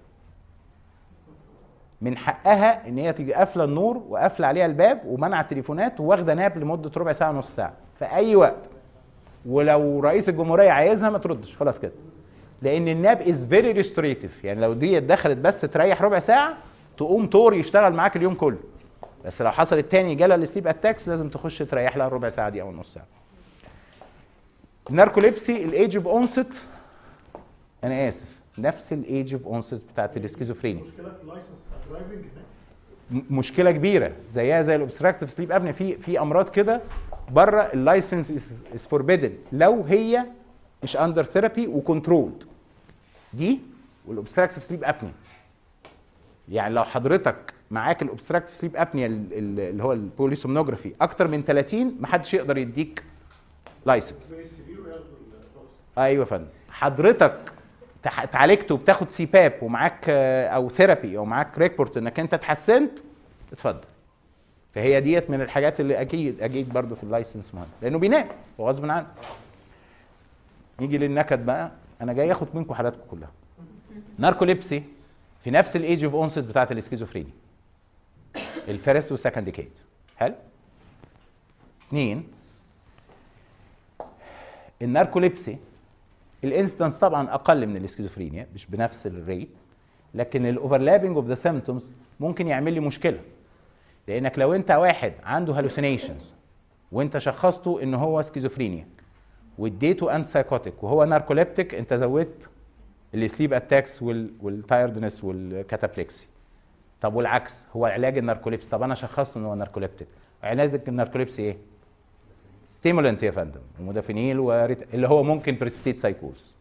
Speaker 2: من حقها ان هي تيجي قافله النور وقافله عليها الباب ومنع التليفونات وواخده ناب لمده ربع ساعه نص ساعه في اي وقت ولو رئيس الجمهوريه عايزها ما تردش خلاص كده لان الناب از فيري ريستوريتيف يعني لو دي دخلت بس تريح ربع ساعه تقوم تور يشتغل معاك اليوم كله بس لو حصلت تاني جالها السليب اتاكس لازم تخش تريح لها الربع ساعه دي او النص ساعه الناركوليبسي الايج اوف اونست انا اسف نفس الايج اوف اونست بتاعت الاسكيزوفرينيا
Speaker 7: مشكله في اللايسنس بتاع الدرايفنج هناك
Speaker 2: م- مشكله كبيره زيها زي الاوبستراكتيف سليب ابني في في امراض كده بره اللايسنس از فوربيدن لو هي مش اندر ثيرابي وكنترولد دي والاوبستراكتيف سليب ابني يعني لو حضرتك معاك الاوبستراكتيف سليب ابنيا اللي هو البوليسومنوجرافي اكتر من 30 محدش يقدر يديك لايسنس
Speaker 7: زي السرير وياخدوا الرخصه
Speaker 2: ايوه يا فندم حضرتك تح- اتعالجت وبتاخد سي باب ومعاك آه، او ثيرابي او معاك ريبورت انك انت اتحسنت اتفضل فهي ديت من الحاجات اللي اكيد اكيد برضو في اللايسنس مهم لانه بينام وغصب عنه نيجي للنكد بقى انا جاي اخد منكم حالاتكم كلها ناركوليبسي في نفس الايج اوف اونست بتاعت الاسكيزوفرينيا الفيرست والسكند ديكيد حلو اثنين الناركوليبسي الانستنس طبعا اقل من الاسكيزوفرينيا مش بنفس الريت لكن الاوفرلابنج اوف ذا سيمبتومز ممكن يعمل لي مشكله لانك لو انت واحد عنده هالوسينيشنز وانت شخصته ان هو سكيزوفرينيا واديته انت سايكوتيك وهو ناركوليبتيك انت زودت السليب اتاكس والتايردنس والكاتابلكسي طب والعكس هو علاج الناركوليبسي طب انا شخصته ان هو ناركوليبتيك علاج الناركوليبسي ايه؟ ستيمولنت يا فندم ومودافينيل وريت... اللي هو ممكن بريسبتيت سايكوز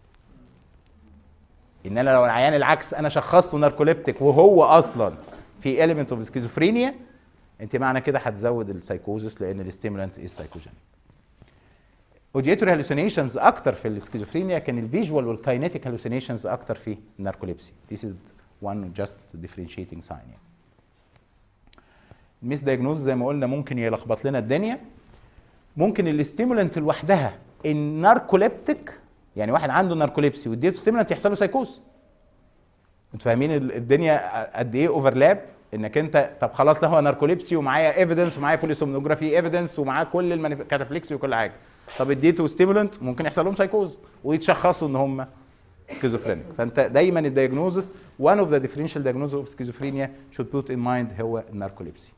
Speaker 2: ان انا لو العيان العكس انا شخصته ناركوليبتيك وهو اصلا في element اوف سكيزوفرينيا انت معنى كده هتزود السايكوزس لان الستيمولنت از سايكوجينيك اوديتوري هالوسينيشنز اكتر في السكيزوفرينيا كان الفيجوال والكاينيتيك هالوسينيشنز اكتر في الناركوليبسي this is one just differentiating sign يعني الميس دايجنوز زي ما قلنا ممكن يلخبط لنا الدنيا ممكن الاستيمولنت لوحدها الناركوليبتيك يعني واحد عنده ناركوليبسي واديته ستيمولنت يحصل له سايكوز انتوا فاهمين ال- الدنيا قد ايه اوفرلاب انك انت طب خلاص ده هو ناركوليبسي ومعايا ايفيدنس ومعايا بوليسومنوجرافي ايفيدنس ومعاه كل الكاتابلكسي وكل حاجه طب اديته ستيمولنت ممكن يحصل لهم سايكوز ويتشخصوا ان هم سكيزوفرينيك فانت دايما الدايجنوزس one of the differential diagnosis of schizophrenia should put in mind هو الناركوليبسي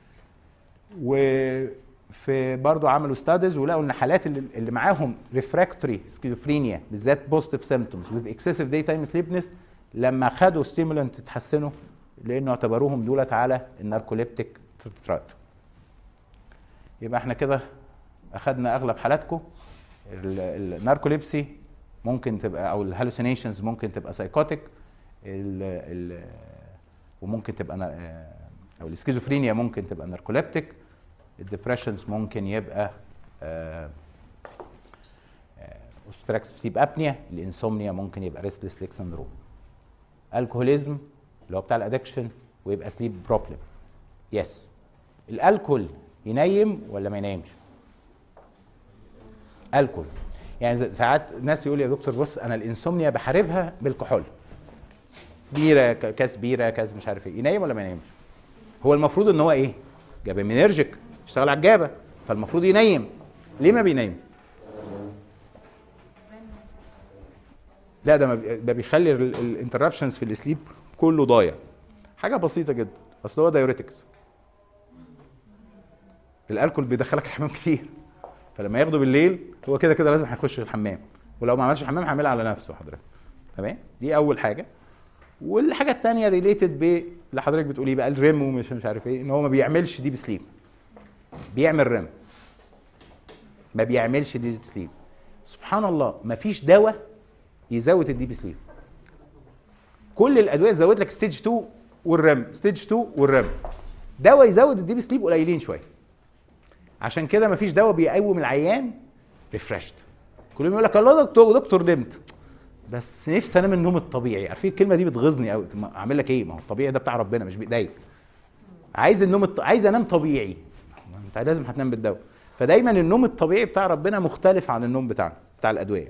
Speaker 2: وفي برضه عملوا ستاديز ولقوا ان حالات اللي, اللي معاهم ريفراكتوري سكيزوفرينيا بالذات بوزيتيف سيمبتومز with excessive daytime sleepiness لما خدوا ستيمولنت اتحسنوا لانه اعتبروهم دولت على الناركوليبتيك ترات يبقى احنا كده اخدنا اغلب حالاتكم ال- الناركوليبسي ممكن تبقى او الهالوسينيشنز ممكن تبقى سايكوتيك ال ال وممكن تبقى نا- او السكيزوفرينيا ممكن تبقى ناركوليبتيك الدبريشنز ممكن يبقى اوستراكس سليب ابنيا الانسومنيا ممكن يبقى ريستلس ليك سندروم الكحوليزم اللي هو بتاع الادكشن ويبقى سليب بروبلم يس الالكول ينيم ولا ما ينامش الكول يعني ز- ساعات ناس يقول يا دكتور بص انا الانسومنيا بحاربها بالكحول بيره ك- كاس بيره كاس مش عارف ايه ينيم ولا ما ينامش هو المفروض ان هو ايه جابامينرجيك يشتغل على الجابه فالمفروض ينيم ليه ما بينيم لا ده ما بي- ده بيخلي الانتربشنز في السليب كله ضايع حاجه بسيطه جدا اصل هو دايوريتكس الالكول بيدخلك الحمام كتير فلما ياخده بالليل هو كده كده لازم هيخش الحمام ولو ما عملش الحمام هيعملها على نفسه حضرتك تمام دي اول حاجه والحاجه الثانيه ريليتد ب اللي حضرتك بتقوليه بقى الريم ومش مش عارف ايه ان هو ما بيعملش ديب سليب بيعمل ريم ما بيعملش ديب سليب سبحان الله ما فيش دواء يزود الديب سليب كل الادويه تزود لك ستيج 2 والريم ستيج 2 والريم دواء يزود الديب سليب قليلين شويه عشان كده مفيش دواء بيقوم العيان ريفرشت كلهم يقول لك الله دكتور دكتور نمت بس نفسي انام النوم الطبيعي عارفين الكلمه دي بتغيظني قوي اعمل لك ايه ما هو الطبيعي ده بتاع ربنا مش بايديك عايز النوم الط... عايز انام طبيعي ما انت لازم هتنام بالدواء فدايما النوم الطبيعي بتاع ربنا مختلف عن النوم بتاعنا بتاع الادويه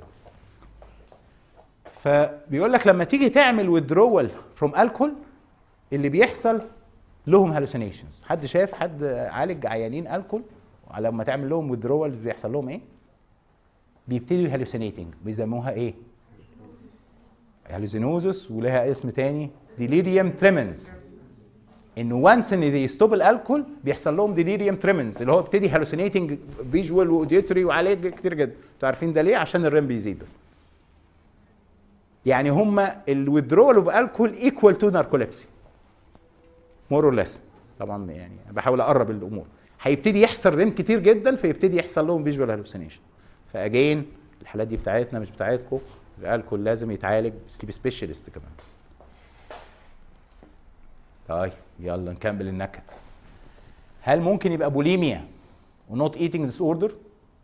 Speaker 2: فبيقول لك لما تيجي تعمل withdrawal فروم الكحول اللي بيحصل لهم هالوسينيشنز حد شاف حد عالج عيانين الكحول لما تعمل لهم withdrawal بيحصل لهم ايه بيبتدوا هالوسينيتنج بيسموها ايه هالوسينوزس ولها اسم تاني ديليريوم تريمنز انه وانس ان دي ستوب الالكول بيحصل لهم ديليريوم تريمنز اللي هو بيبتدي هالوسينيتنج فيجوال واوديتوري وعليه كتير جدا انتوا عارفين ده ليه عشان الريم بيزيد يعني هم الويدرول اوف الكول ايكوال تو ناركوليبسي مور اور ليس طبعا يعني بحاول اقرب الامور هيبتدي يحصل ريم كتير جدا فيبتدي يحصل لهم فيجوال هالوسينيشن فاجين الحالات دي بتاعتنا مش بتاعتكم الالكول لازم يتعالج سليب سبيشالست كمان طيب يلا نكمل النكد هل ممكن يبقى بوليميا ونوت ايتنج ديس اوردر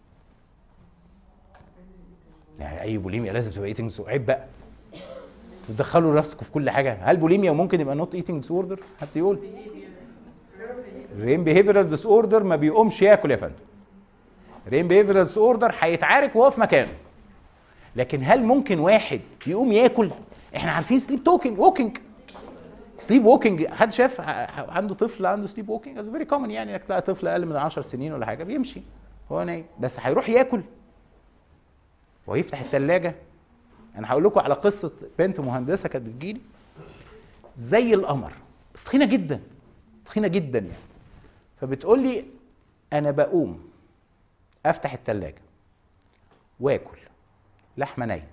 Speaker 2: يعني اي بوليميا لازم تبقى ايتنج ديس عيب بقى تدخلوا راسكم في كل حاجه هل بوليميا ممكن يبقى نوت ايتنج ديس اوردر حد يقول رين بيهيفيرال ديس اوردر ما بيقومش ياكل يا فندم رين بيهيفيرال ديس اوردر هيتعارك وهو في مكانه لكن هل ممكن واحد يقوم ياكل احنا عارفين سليب توكينج ووكينج سليب ووكينج حد شاف ع- عنده طفل عنده سليب ووكينج از فيري كومن يعني انك تلاقي طفل اقل من 10 سنين ولا حاجه بيمشي هو نايم بس هيروح ياكل ويفتح الثلاجه انا هقول لكم على قصه بنت مهندسه كانت بتجيلي زي القمر بس تخينه جدا تخينه جدا يعني فبتقول لي انا بقوم افتح التلاجة واكل لحمه نيه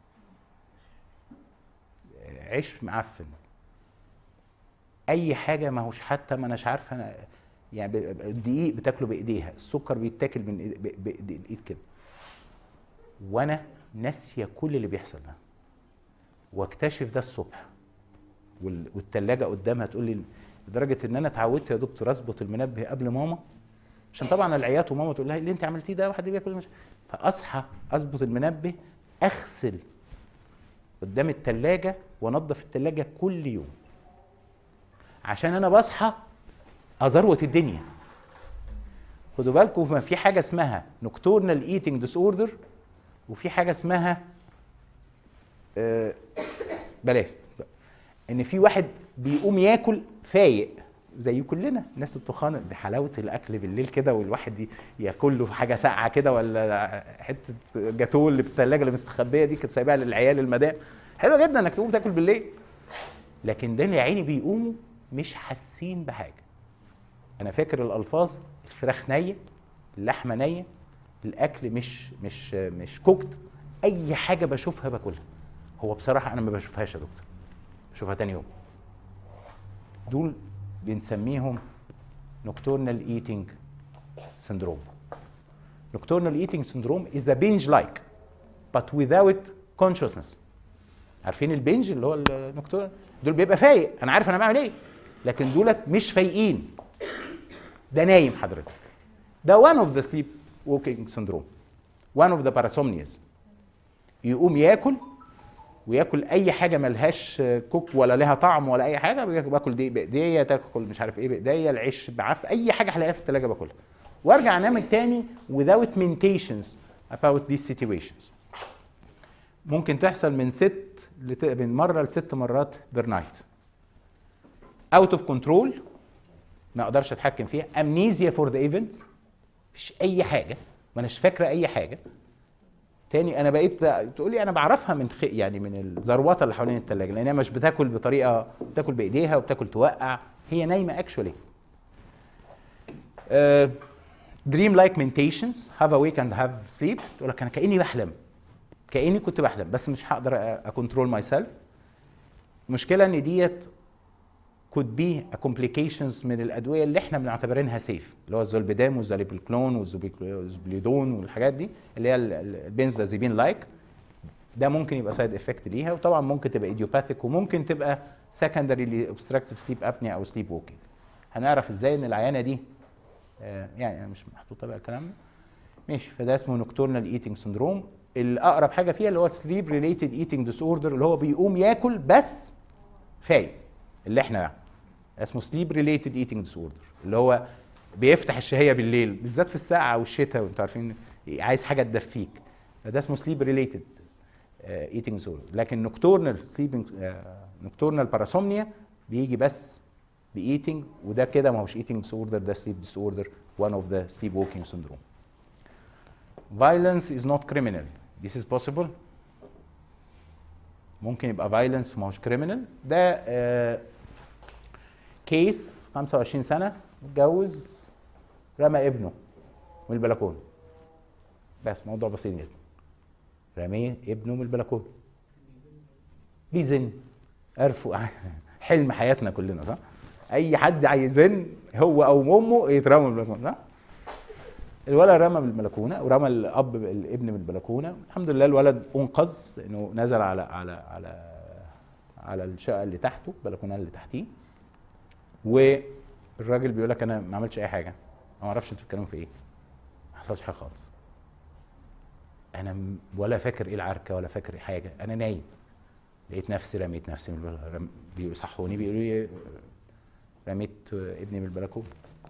Speaker 2: عيش معفن اي حاجه ما هوش حتى ما اناش عارفه انا يعني ب- ب- الدقيق بتاكله بايديها السكر بيتاكل من إيد- ب- ب- بالايد كده وانا ناسيه كل اللي بيحصل ده واكتشف ده الصبح وال- والتلاجة قدامها تقول لي لدرجه ان انا اتعودت يا دكتور اظبط المنبه قبل ماما عشان طبعا العيات وماما تقول لها اللي انت عملتيه ده واحد بياكل مش فاصحى اظبط المنبه اغسل قدام التلاجة وانضف التلاجة كل يوم عشان انا بصحى ازروت الدنيا خدوا بالكم ما في حاجه اسمها نوكتورنال ايتنج ديس اوردر وفي حاجه اسمها آه، بلاش ان في واحد بيقوم ياكل فايق زي كلنا الناس التخان دي حلاوه الاكل بالليل كده والواحد ي- ياكل له حاجه ساقعه كده ولا حته جاتوه اللي في الثلاجه اللي مستخبيه دي كانت سايباها للعيال المدام حلوه جدا انك تقوم تاكل بالليل لكن ده يا عيني بيقوموا مش حاسين بحاجه انا فاكر الالفاظ الفراخ نيه اللحمه نيه الاكل مش مش مش كوكت اي حاجه بشوفها باكلها هو بصراحه انا ما بشوفهاش يا دكتور بشوفها تاني يوم دول بنسميهم نوكتورنال ايتنج syndrome nocturnal eating syndrome is a binge like but without consciousness عارفين البنج اللي هو النكتورن دول بيبقى فايق انا عارف انا بعمل ايه لكن دولت مش فايقين ده نايم حضرتك ده one of the sleep walking syndrome one of the parasomnias يقوم ياكل وياكل اي حاجه ملهاش كوك ولا لها طعم ولا اي حاجه بياكل- باكل دي بايديا تاكل مش عارف ايه بايديا العيش بعف اي حاجه هلاقيها في الثلاجه باكلها وارجع انام تاني without mentations about these situations ممكن تحصل من ست لت... من مره لست مرات بير نايت اوت اوف كنترول ما اقدرش اتحكم فيها امنيزيا فور ذا ايفنت مفيش اي حاجه ما اناش فاكره اي حاجه تاني انا بقيت تقول لي انا بعرفها من خ... يعني من الزروطه اللي حوالين الثلاجه لانها مش بتاكل بطريقه بتاكل بايديها وبتاكل توقع هي نايمه اكشولي دريم لايك منتيشنز هاف اويك اند هاف سليب تقول لك انا كاني بحلم كاني كنت بحلم بس مش هقدر اكونترول ماي سيلف المشكله ان ديت could be a complications من الادويه اللي احنا بنعتبرينها سيف اللي هو الزولبيدام والزاليبيكلون والزوبليدون والحاجات دي اللي هي ال- ال- البنزلازيبين لايك ده ممكن يبقى سايد افكت ليها وطبعا ممكن تبقى ايديوباثيك وممكن تبقى سكندري لاوبستراكتيف سليب ابنيا او سليب ووكينج هنعرف ازاي ان العيانه دي آه، يعني أنا مش محطوطه بقى الكلام ده ماشي فده اسمه نوكتورنال ايتنج سندروم الاقرب حاجه فيها اللي هو سليب ريليتد ايتنج ديس اوردر اللي هو بيقوم ياكل بس فايق اللي احنا اسمه سليب ريليتد ايتنج ديس اوردر اللي هو بيفتح الشهيه بالليل بالذات في الساعه والشتاء وانتوا عارفين عايز حاجه تدفيك فده اسمه سليب ريليتد ايتنج ديس اوردر لكن نوكتورنال سليبنج نوكتورنال باراسومنيا بيجي بس بايتنج وده كده ما هوش ايتنج ديس اوردر ده سليب ديس اوردر one of the sleepwalking syndrome violence is not criminal this is possible ممكن يبقى violence وما هوش criminal ده آه كيس 25 سنه متجوز رمى ابنه من البلكونه بس موضوع بسيط جدا رميه ابنه من البلكونه بيزن عرفوا حلم حياتنا كلنا صح؟ اي حد عايزن هو او امه يترمى من البلكونه صح؟ الولد رمى من البلكونه ورمى الاب الابن من البلكونه الحمد لله الولد انقذ لانه نزل على على على على الشقه اللي تحته البلكونه اللي تحتيه والراجل بيقول لك انا ما عملتش اي حاجه انا ما اعرفش انتوا بتتكلموا في ايه ما حصلش حاجه خالص انا م- ولا فاكر ايه العركه ولا فاكر إيه حاجه انا نايم لقيت نفسي رميت نفسي من البلكونه رم... بيصحوني بيقولوا لي رميت ابني من البلكونه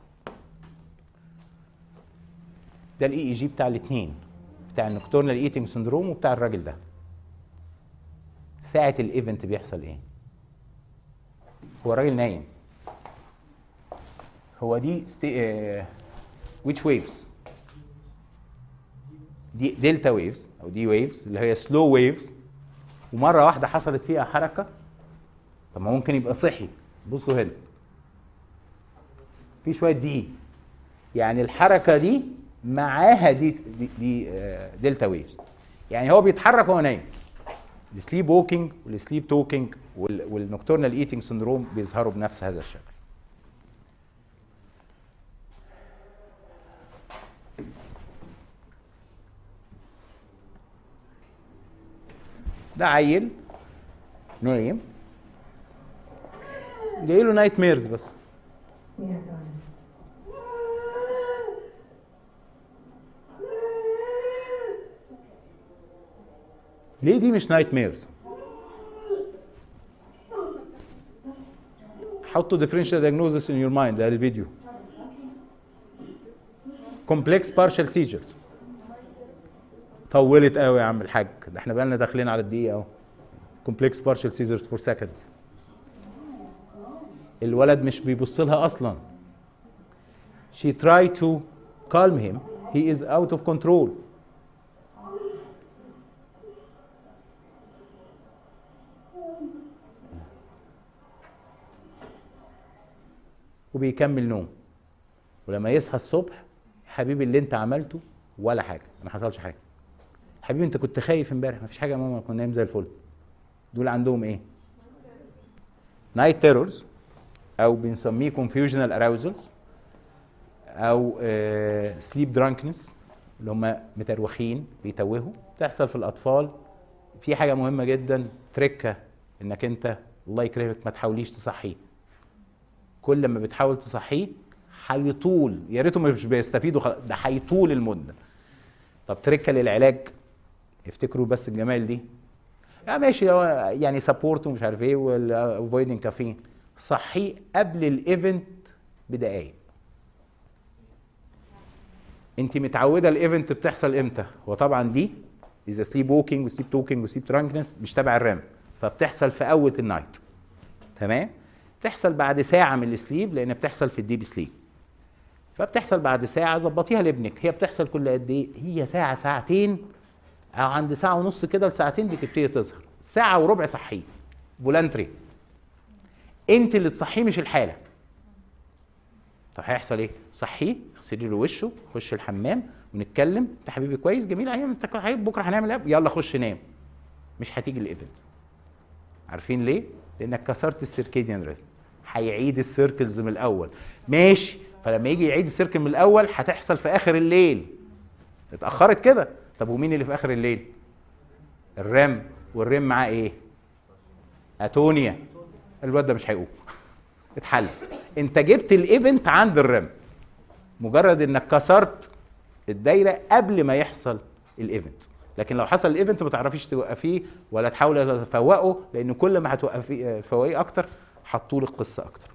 Speaker 2: ده الاي اي جي بتاع الاثنين بتاع النكتورنال ايتنج سندروم وبتاع الراجل ده ساعة الايفنت بيحصل ايه؟ هو الراجل نايم هو دي ويتش ويفز دي دلتا ويفز او دي ويفز اللي هي سلو ويفز ومره واحده حصلت فيها حركه طب ما ممكن يبقى صحي بصوا هنا في شويه دي يعني الحركه دي معاها دي دي, دي آه، دلتا ويفز يعني هو بيتحرك وهو نايم السليب ووكينج والسليب توكينج والنكتورنال ايتنج سندروم بيظهروا بنفس هذا الشكل ده عيل نايم جاي له نايت ميرز بس ليه دي مش نايت ميرز حطوا differential diagnosis in your mind ده الفيديو complex partial seizures طولت قوي يا عم الحاج ده احنا بقالنا داخلين على الدقيقه اهو complex partial seizures for seconds الولد مش بيبص لها اصلا she tried to calm him he is out of control وبيكمل نوم ولما يصحى الصبح حبيبي اللي انت عملته ولا حاجه ما حصلش حاجه حبيبي انت كنت خايف امبارح ما فيش حاجه يا ماما كنا نايم زي الفل دول عندهم ايه نايت تيرورز او بنسميه confusional arousals او سليب درانكنس اللي هم متروخين بيتوهوا بتحصل في الاطفال في حاجه مهمه جدا تركه انك انت الله يكرمك ما تحاوليش تصحيه كل ما بتحاول تصحيه هيطول يا ريته مش بيستفيدوا خلاص ده هيطول المده طب تركه للعلاج افتكروا بس الجمال دي لا ماشي هو يعني سبورت ومش عارف ايه والافويدنج كافين صحيه قبل الايفنت بدقايق انت متعوده الايفنت بتحصل امتى هو طبعا دي اذا سليب ووكينج وسليب توكينج وسليب ترانكنس مش تبع الرام فبتحصل في اول النايت تمام بتحصل بعد ساعه من السليب لان بتحصل في الديب سليب فبتحصل بعد ساعه ظبطيها لابنك هي بتحصل كل قد ايه هي ساعه ساعتين او عند ساعه ونص كده لساعتين بتبتدي تظهر ساعه وربع صحيه فولانتري انت اللي تصحيه مش الحاله طب هيحصل ايه صحيه اغسلي له وشه خش الحمام ونتكلم انت حبيبي كويس جميل ايوه انت كويس، حبيبي بكره هنعمل ايه يلا خش نام مش هتيجي الايفنت عارفين ليه لانك كسرت السيركيديان ريتم هيعيد السيركلز من الاول ماشي فلما يجي يعيد السيركل من الاول هتحصل في اخر الليل اتاخرت كده طب ومين اللي في اخر الليل الرم والرم معاه ايه اتونيا الواد ده مش هيقوم اتحلت انت جبت الايفنت عند الرم مجرد انك كسرت الدايره قبل ما يحصل الايفنت لكن لو حصل الايفنت ما تعرفيش توقفيه ولا تحاولي تفوقه لان كل ما هتوقفيه تفوقيه اكتر هتطول القصه اكتر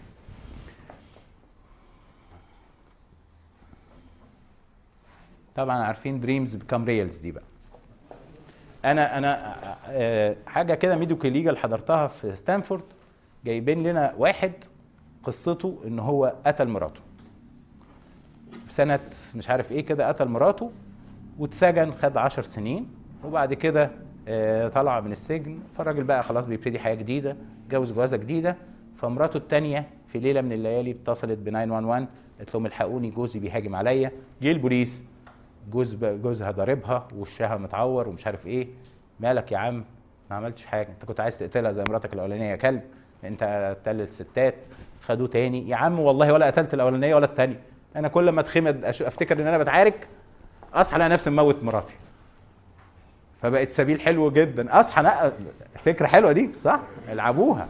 Speaker 2: طبعا عارفين دريمز بيكام ريلز دي بقى انا انا آه، حاجه كده ميديكال ليجال حضرتها في ستانفورد جايبين لنا واحد قصته ان هو قتل مراته في سنه مش عارف ايه كده قتل مراته واتسجن خد عشر سنين وبعد كده آه، طلع من السجن فالراجل بقى خلاص بيبتدي حياه جديده جوز جوازه جديده فمراته التانية في ليله من الليالي اتصلت ب 911 قالت لهم الحقوني جوزي بيهاجم عليا جه البوليس جوز جوزها ضاربها وشها متعور ومش عارف ايه مالك يا عم ما عملتش حاجه انت كنت عايز تقتلها زي مراتك الاولانيه يا كلب انت قتلت ستات خدوه تاني يا عم والله ولا قتلت الاولانيه ولا التانيه انا كل ما اتخمد أش- افتكر ان انا بتعارك اصحى الاقي نفسي مموت مراتي فبقت سبيل حلو جدا اصحى لا فكره حلوه دي صح العبوها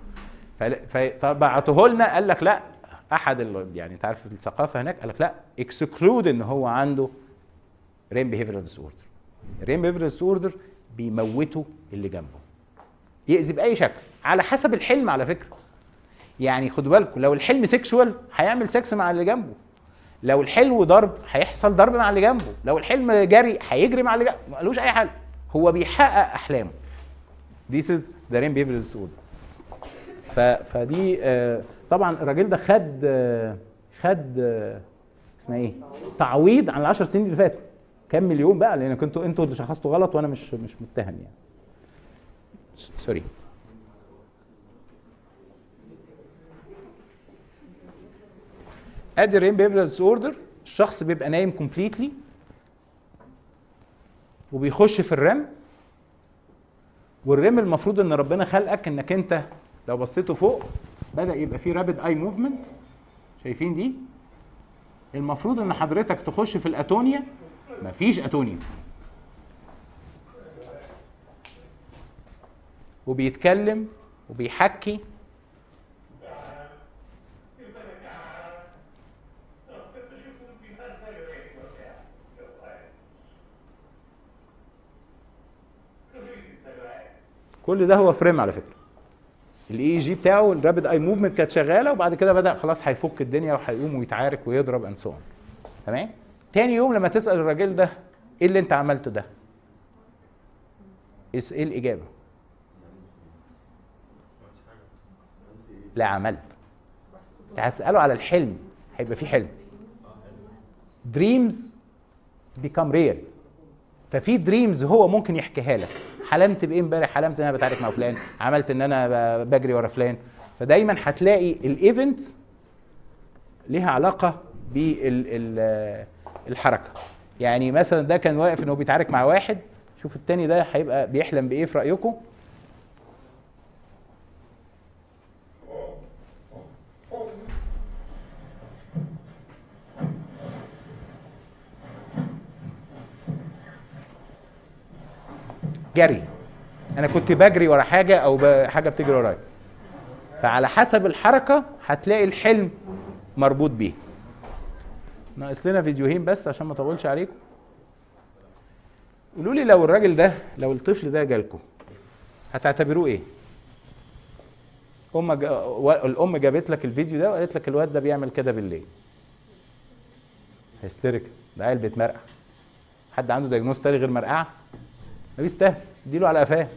Speaker 2: فبعته لنا قال لك لا احد ال... يعني انت عارف الثقافه هناك قال لك لا اكسكلود ان هو عنده رين بيهيفيرال ديس اوردر الرين بيهيفيرال ديس اوردر بيموتوا اللي جنبه يأذي باي شكل على حسب الحلم على فكره يعني خدوا بالكم لو الحلم سيكشوال هيعمل سكس مع اللي جنبه لو الحلو ضرب هيحصل ضرب مع اللي جنبه لو الحلم جري هيجري مع اللي جنبه ملوش اي حل هو بيحقق احلامه This is the REM behavioral disorder ف... فدي آه، طبعا الراجل ده خد آه، خد آه، اسمها ايه تعويض عن العشر سنين اللي فاتوا كام مليون بقى لان كنتوا انتوا اللي شخصتوا غلط وانا مش مش متهم يعني سوري ادي الريم بيبلر ديس اوردر الشخص بيبقى نايم كومبليتلي وبيخش في الرم والرم المفروض ان ربنا خلقك انك انت لو بصيته فوق بدا يبقى فيه رابid اي موفمنت شايفين دي المفروض ان حضرتك تخش في الاتونيا مفيش اتونيا وبيتكلم وبيحكي كل ده هو فريم على فكره الاي جي بتاعه الرابid اي موفمنت كانت شغاله وبعد كده بدا خلاص هيفك الدنيا وهيقوم ويتعارك ويضرب اند سو تمام تاني يوم لما تسال الراجل ده ايه اللي انت عملته ده ايه إيه الاجابه لا عملت انت هتساله على الحلم هيبقى في حلم دريمز بيكام ريال ففي دريمز هو ممكن يحكيها لك حلمت بايه امبارح حلمت ان انا بتعارك مع فلان عملت ان انا ب- بجري ورا فلان فدايما هتلاقي الايفنت ليها علاقه بالحركه يعني مثلا ده كان واقف ان هو بيتعارك مع واحد شوف التاني ده هيبقى بيحلم بايه في رايكم جري انا كنت بجري ورا حاجه او ب- حاجه بتجري ورايا فعلى حسب الحركه هتلاقي الحلم مربوط بيه ناقص لنا فيديوهين بس عشان ما اطولش عليكم قولوا لي لو الراجل ده لو الطفل ده جالكم هتعتبروه ايه أم جا... و- الام جابت لك الفيديو ده وقالت لك الواد ده بيعمل كده بالليل هيسترك ده عيل بيتمرقع حد عنده دياجنوز تاني غير مرقعه ما بيستاهل اديله على قفاه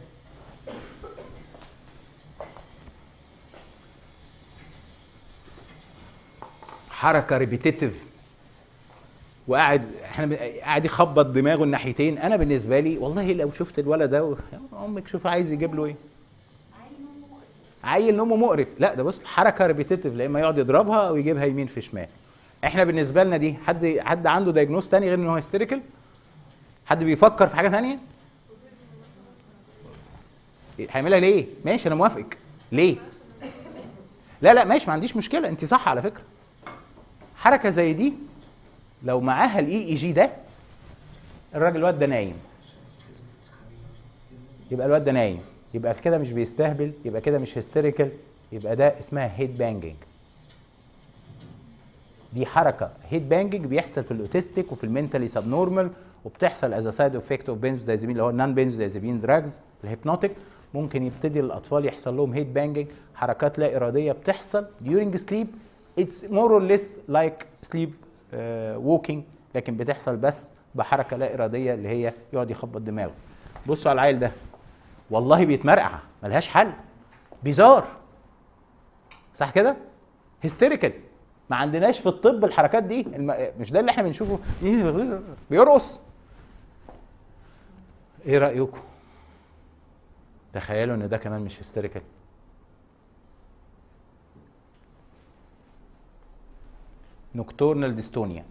Speaker 2: حركه ريبيتيتيف وقاعد احنا ب- قاعد يخبط دماغه الناحيتين انا بالنسبه لي والله لو شفت الولد ده و- يا امك شوف عايز يجيب له ايه عيل نومه مقرف لا ده بص حركه ريبيتيتيف لا اما يقعد يضربها او يجيبها يمين في شمال احنا بالنسبه لنا دي حد حد عنده دايجنوز تاني غير ان هو هيستيريكال حد بيفكر في حاجه ثانيه هيعملها ليه ماشي انا موافقك ليه لا لا ماشي ما عنديش مشكله انت صح على فكره حركه زي دي لو معاها الاي اي جي ده الراجل الواد ده نايم يبقى الواد ده نايم يبقى كده مش بيستهبل يبقى كده مش هيستيريكال يبقى ده اسمها هيد بانجنج دي حركه هيد بانجنج بيحصل في الاوتيستيك وفي المنتالي سب نورمال وبتحصل از سايد افكت اوف بنزودازيبين اللي هو النون بنزودازيبين دراجز الهيبنوتيك ممكن يبتدي الاطفال يحصل لهم هيد بانجنج حركات لا اراديه بتحصل during sleep it's more or less like sleep uh, walking لكن بتحصل بس بحركه لا اراديه اللي هي يقعد يخبط دماغه بصوا على العيل ده والله بيتمرقع ملهاش حل بيزار صح كده هيستيريكال ما عندناش في الطب الحركات دي الم... مش ده اللي احنا بنشوفه بيرقص ايه رايكم تخيلوا ان ده كمان مش هيستيريكال نوكتورنال ديستونيا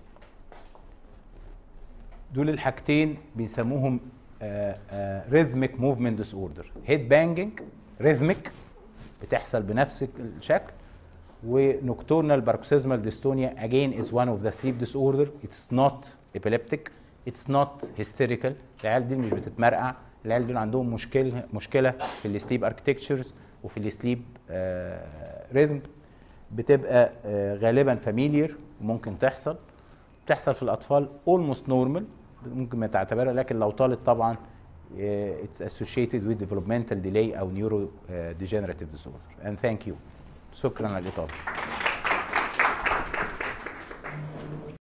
Speaker 2: دول الحاجتين بيسموهم ريثميك موفمنت ديس اوردر هيد بانجنج ريثميك بتحصل بنفس الشكل ونوكتورنال باركسيزمال ديستونيا again is one of the sleep disorder it's not epileptic it's not hysterical العيال دي مش بتتمرقع العيال دول عندهم مشكله مشكله في السليب اركتكتشرز وفي السليب ريذم بتبقى آه، غالبا فاميليير ممكن تحصل بتحصل في الاطفال almost normal ممكن ما تعتبرها لكن لو طالت طبعا آه، it's associated with developmental delay او neuro آه، degenerative disorder and thank you شكرا على الاطاله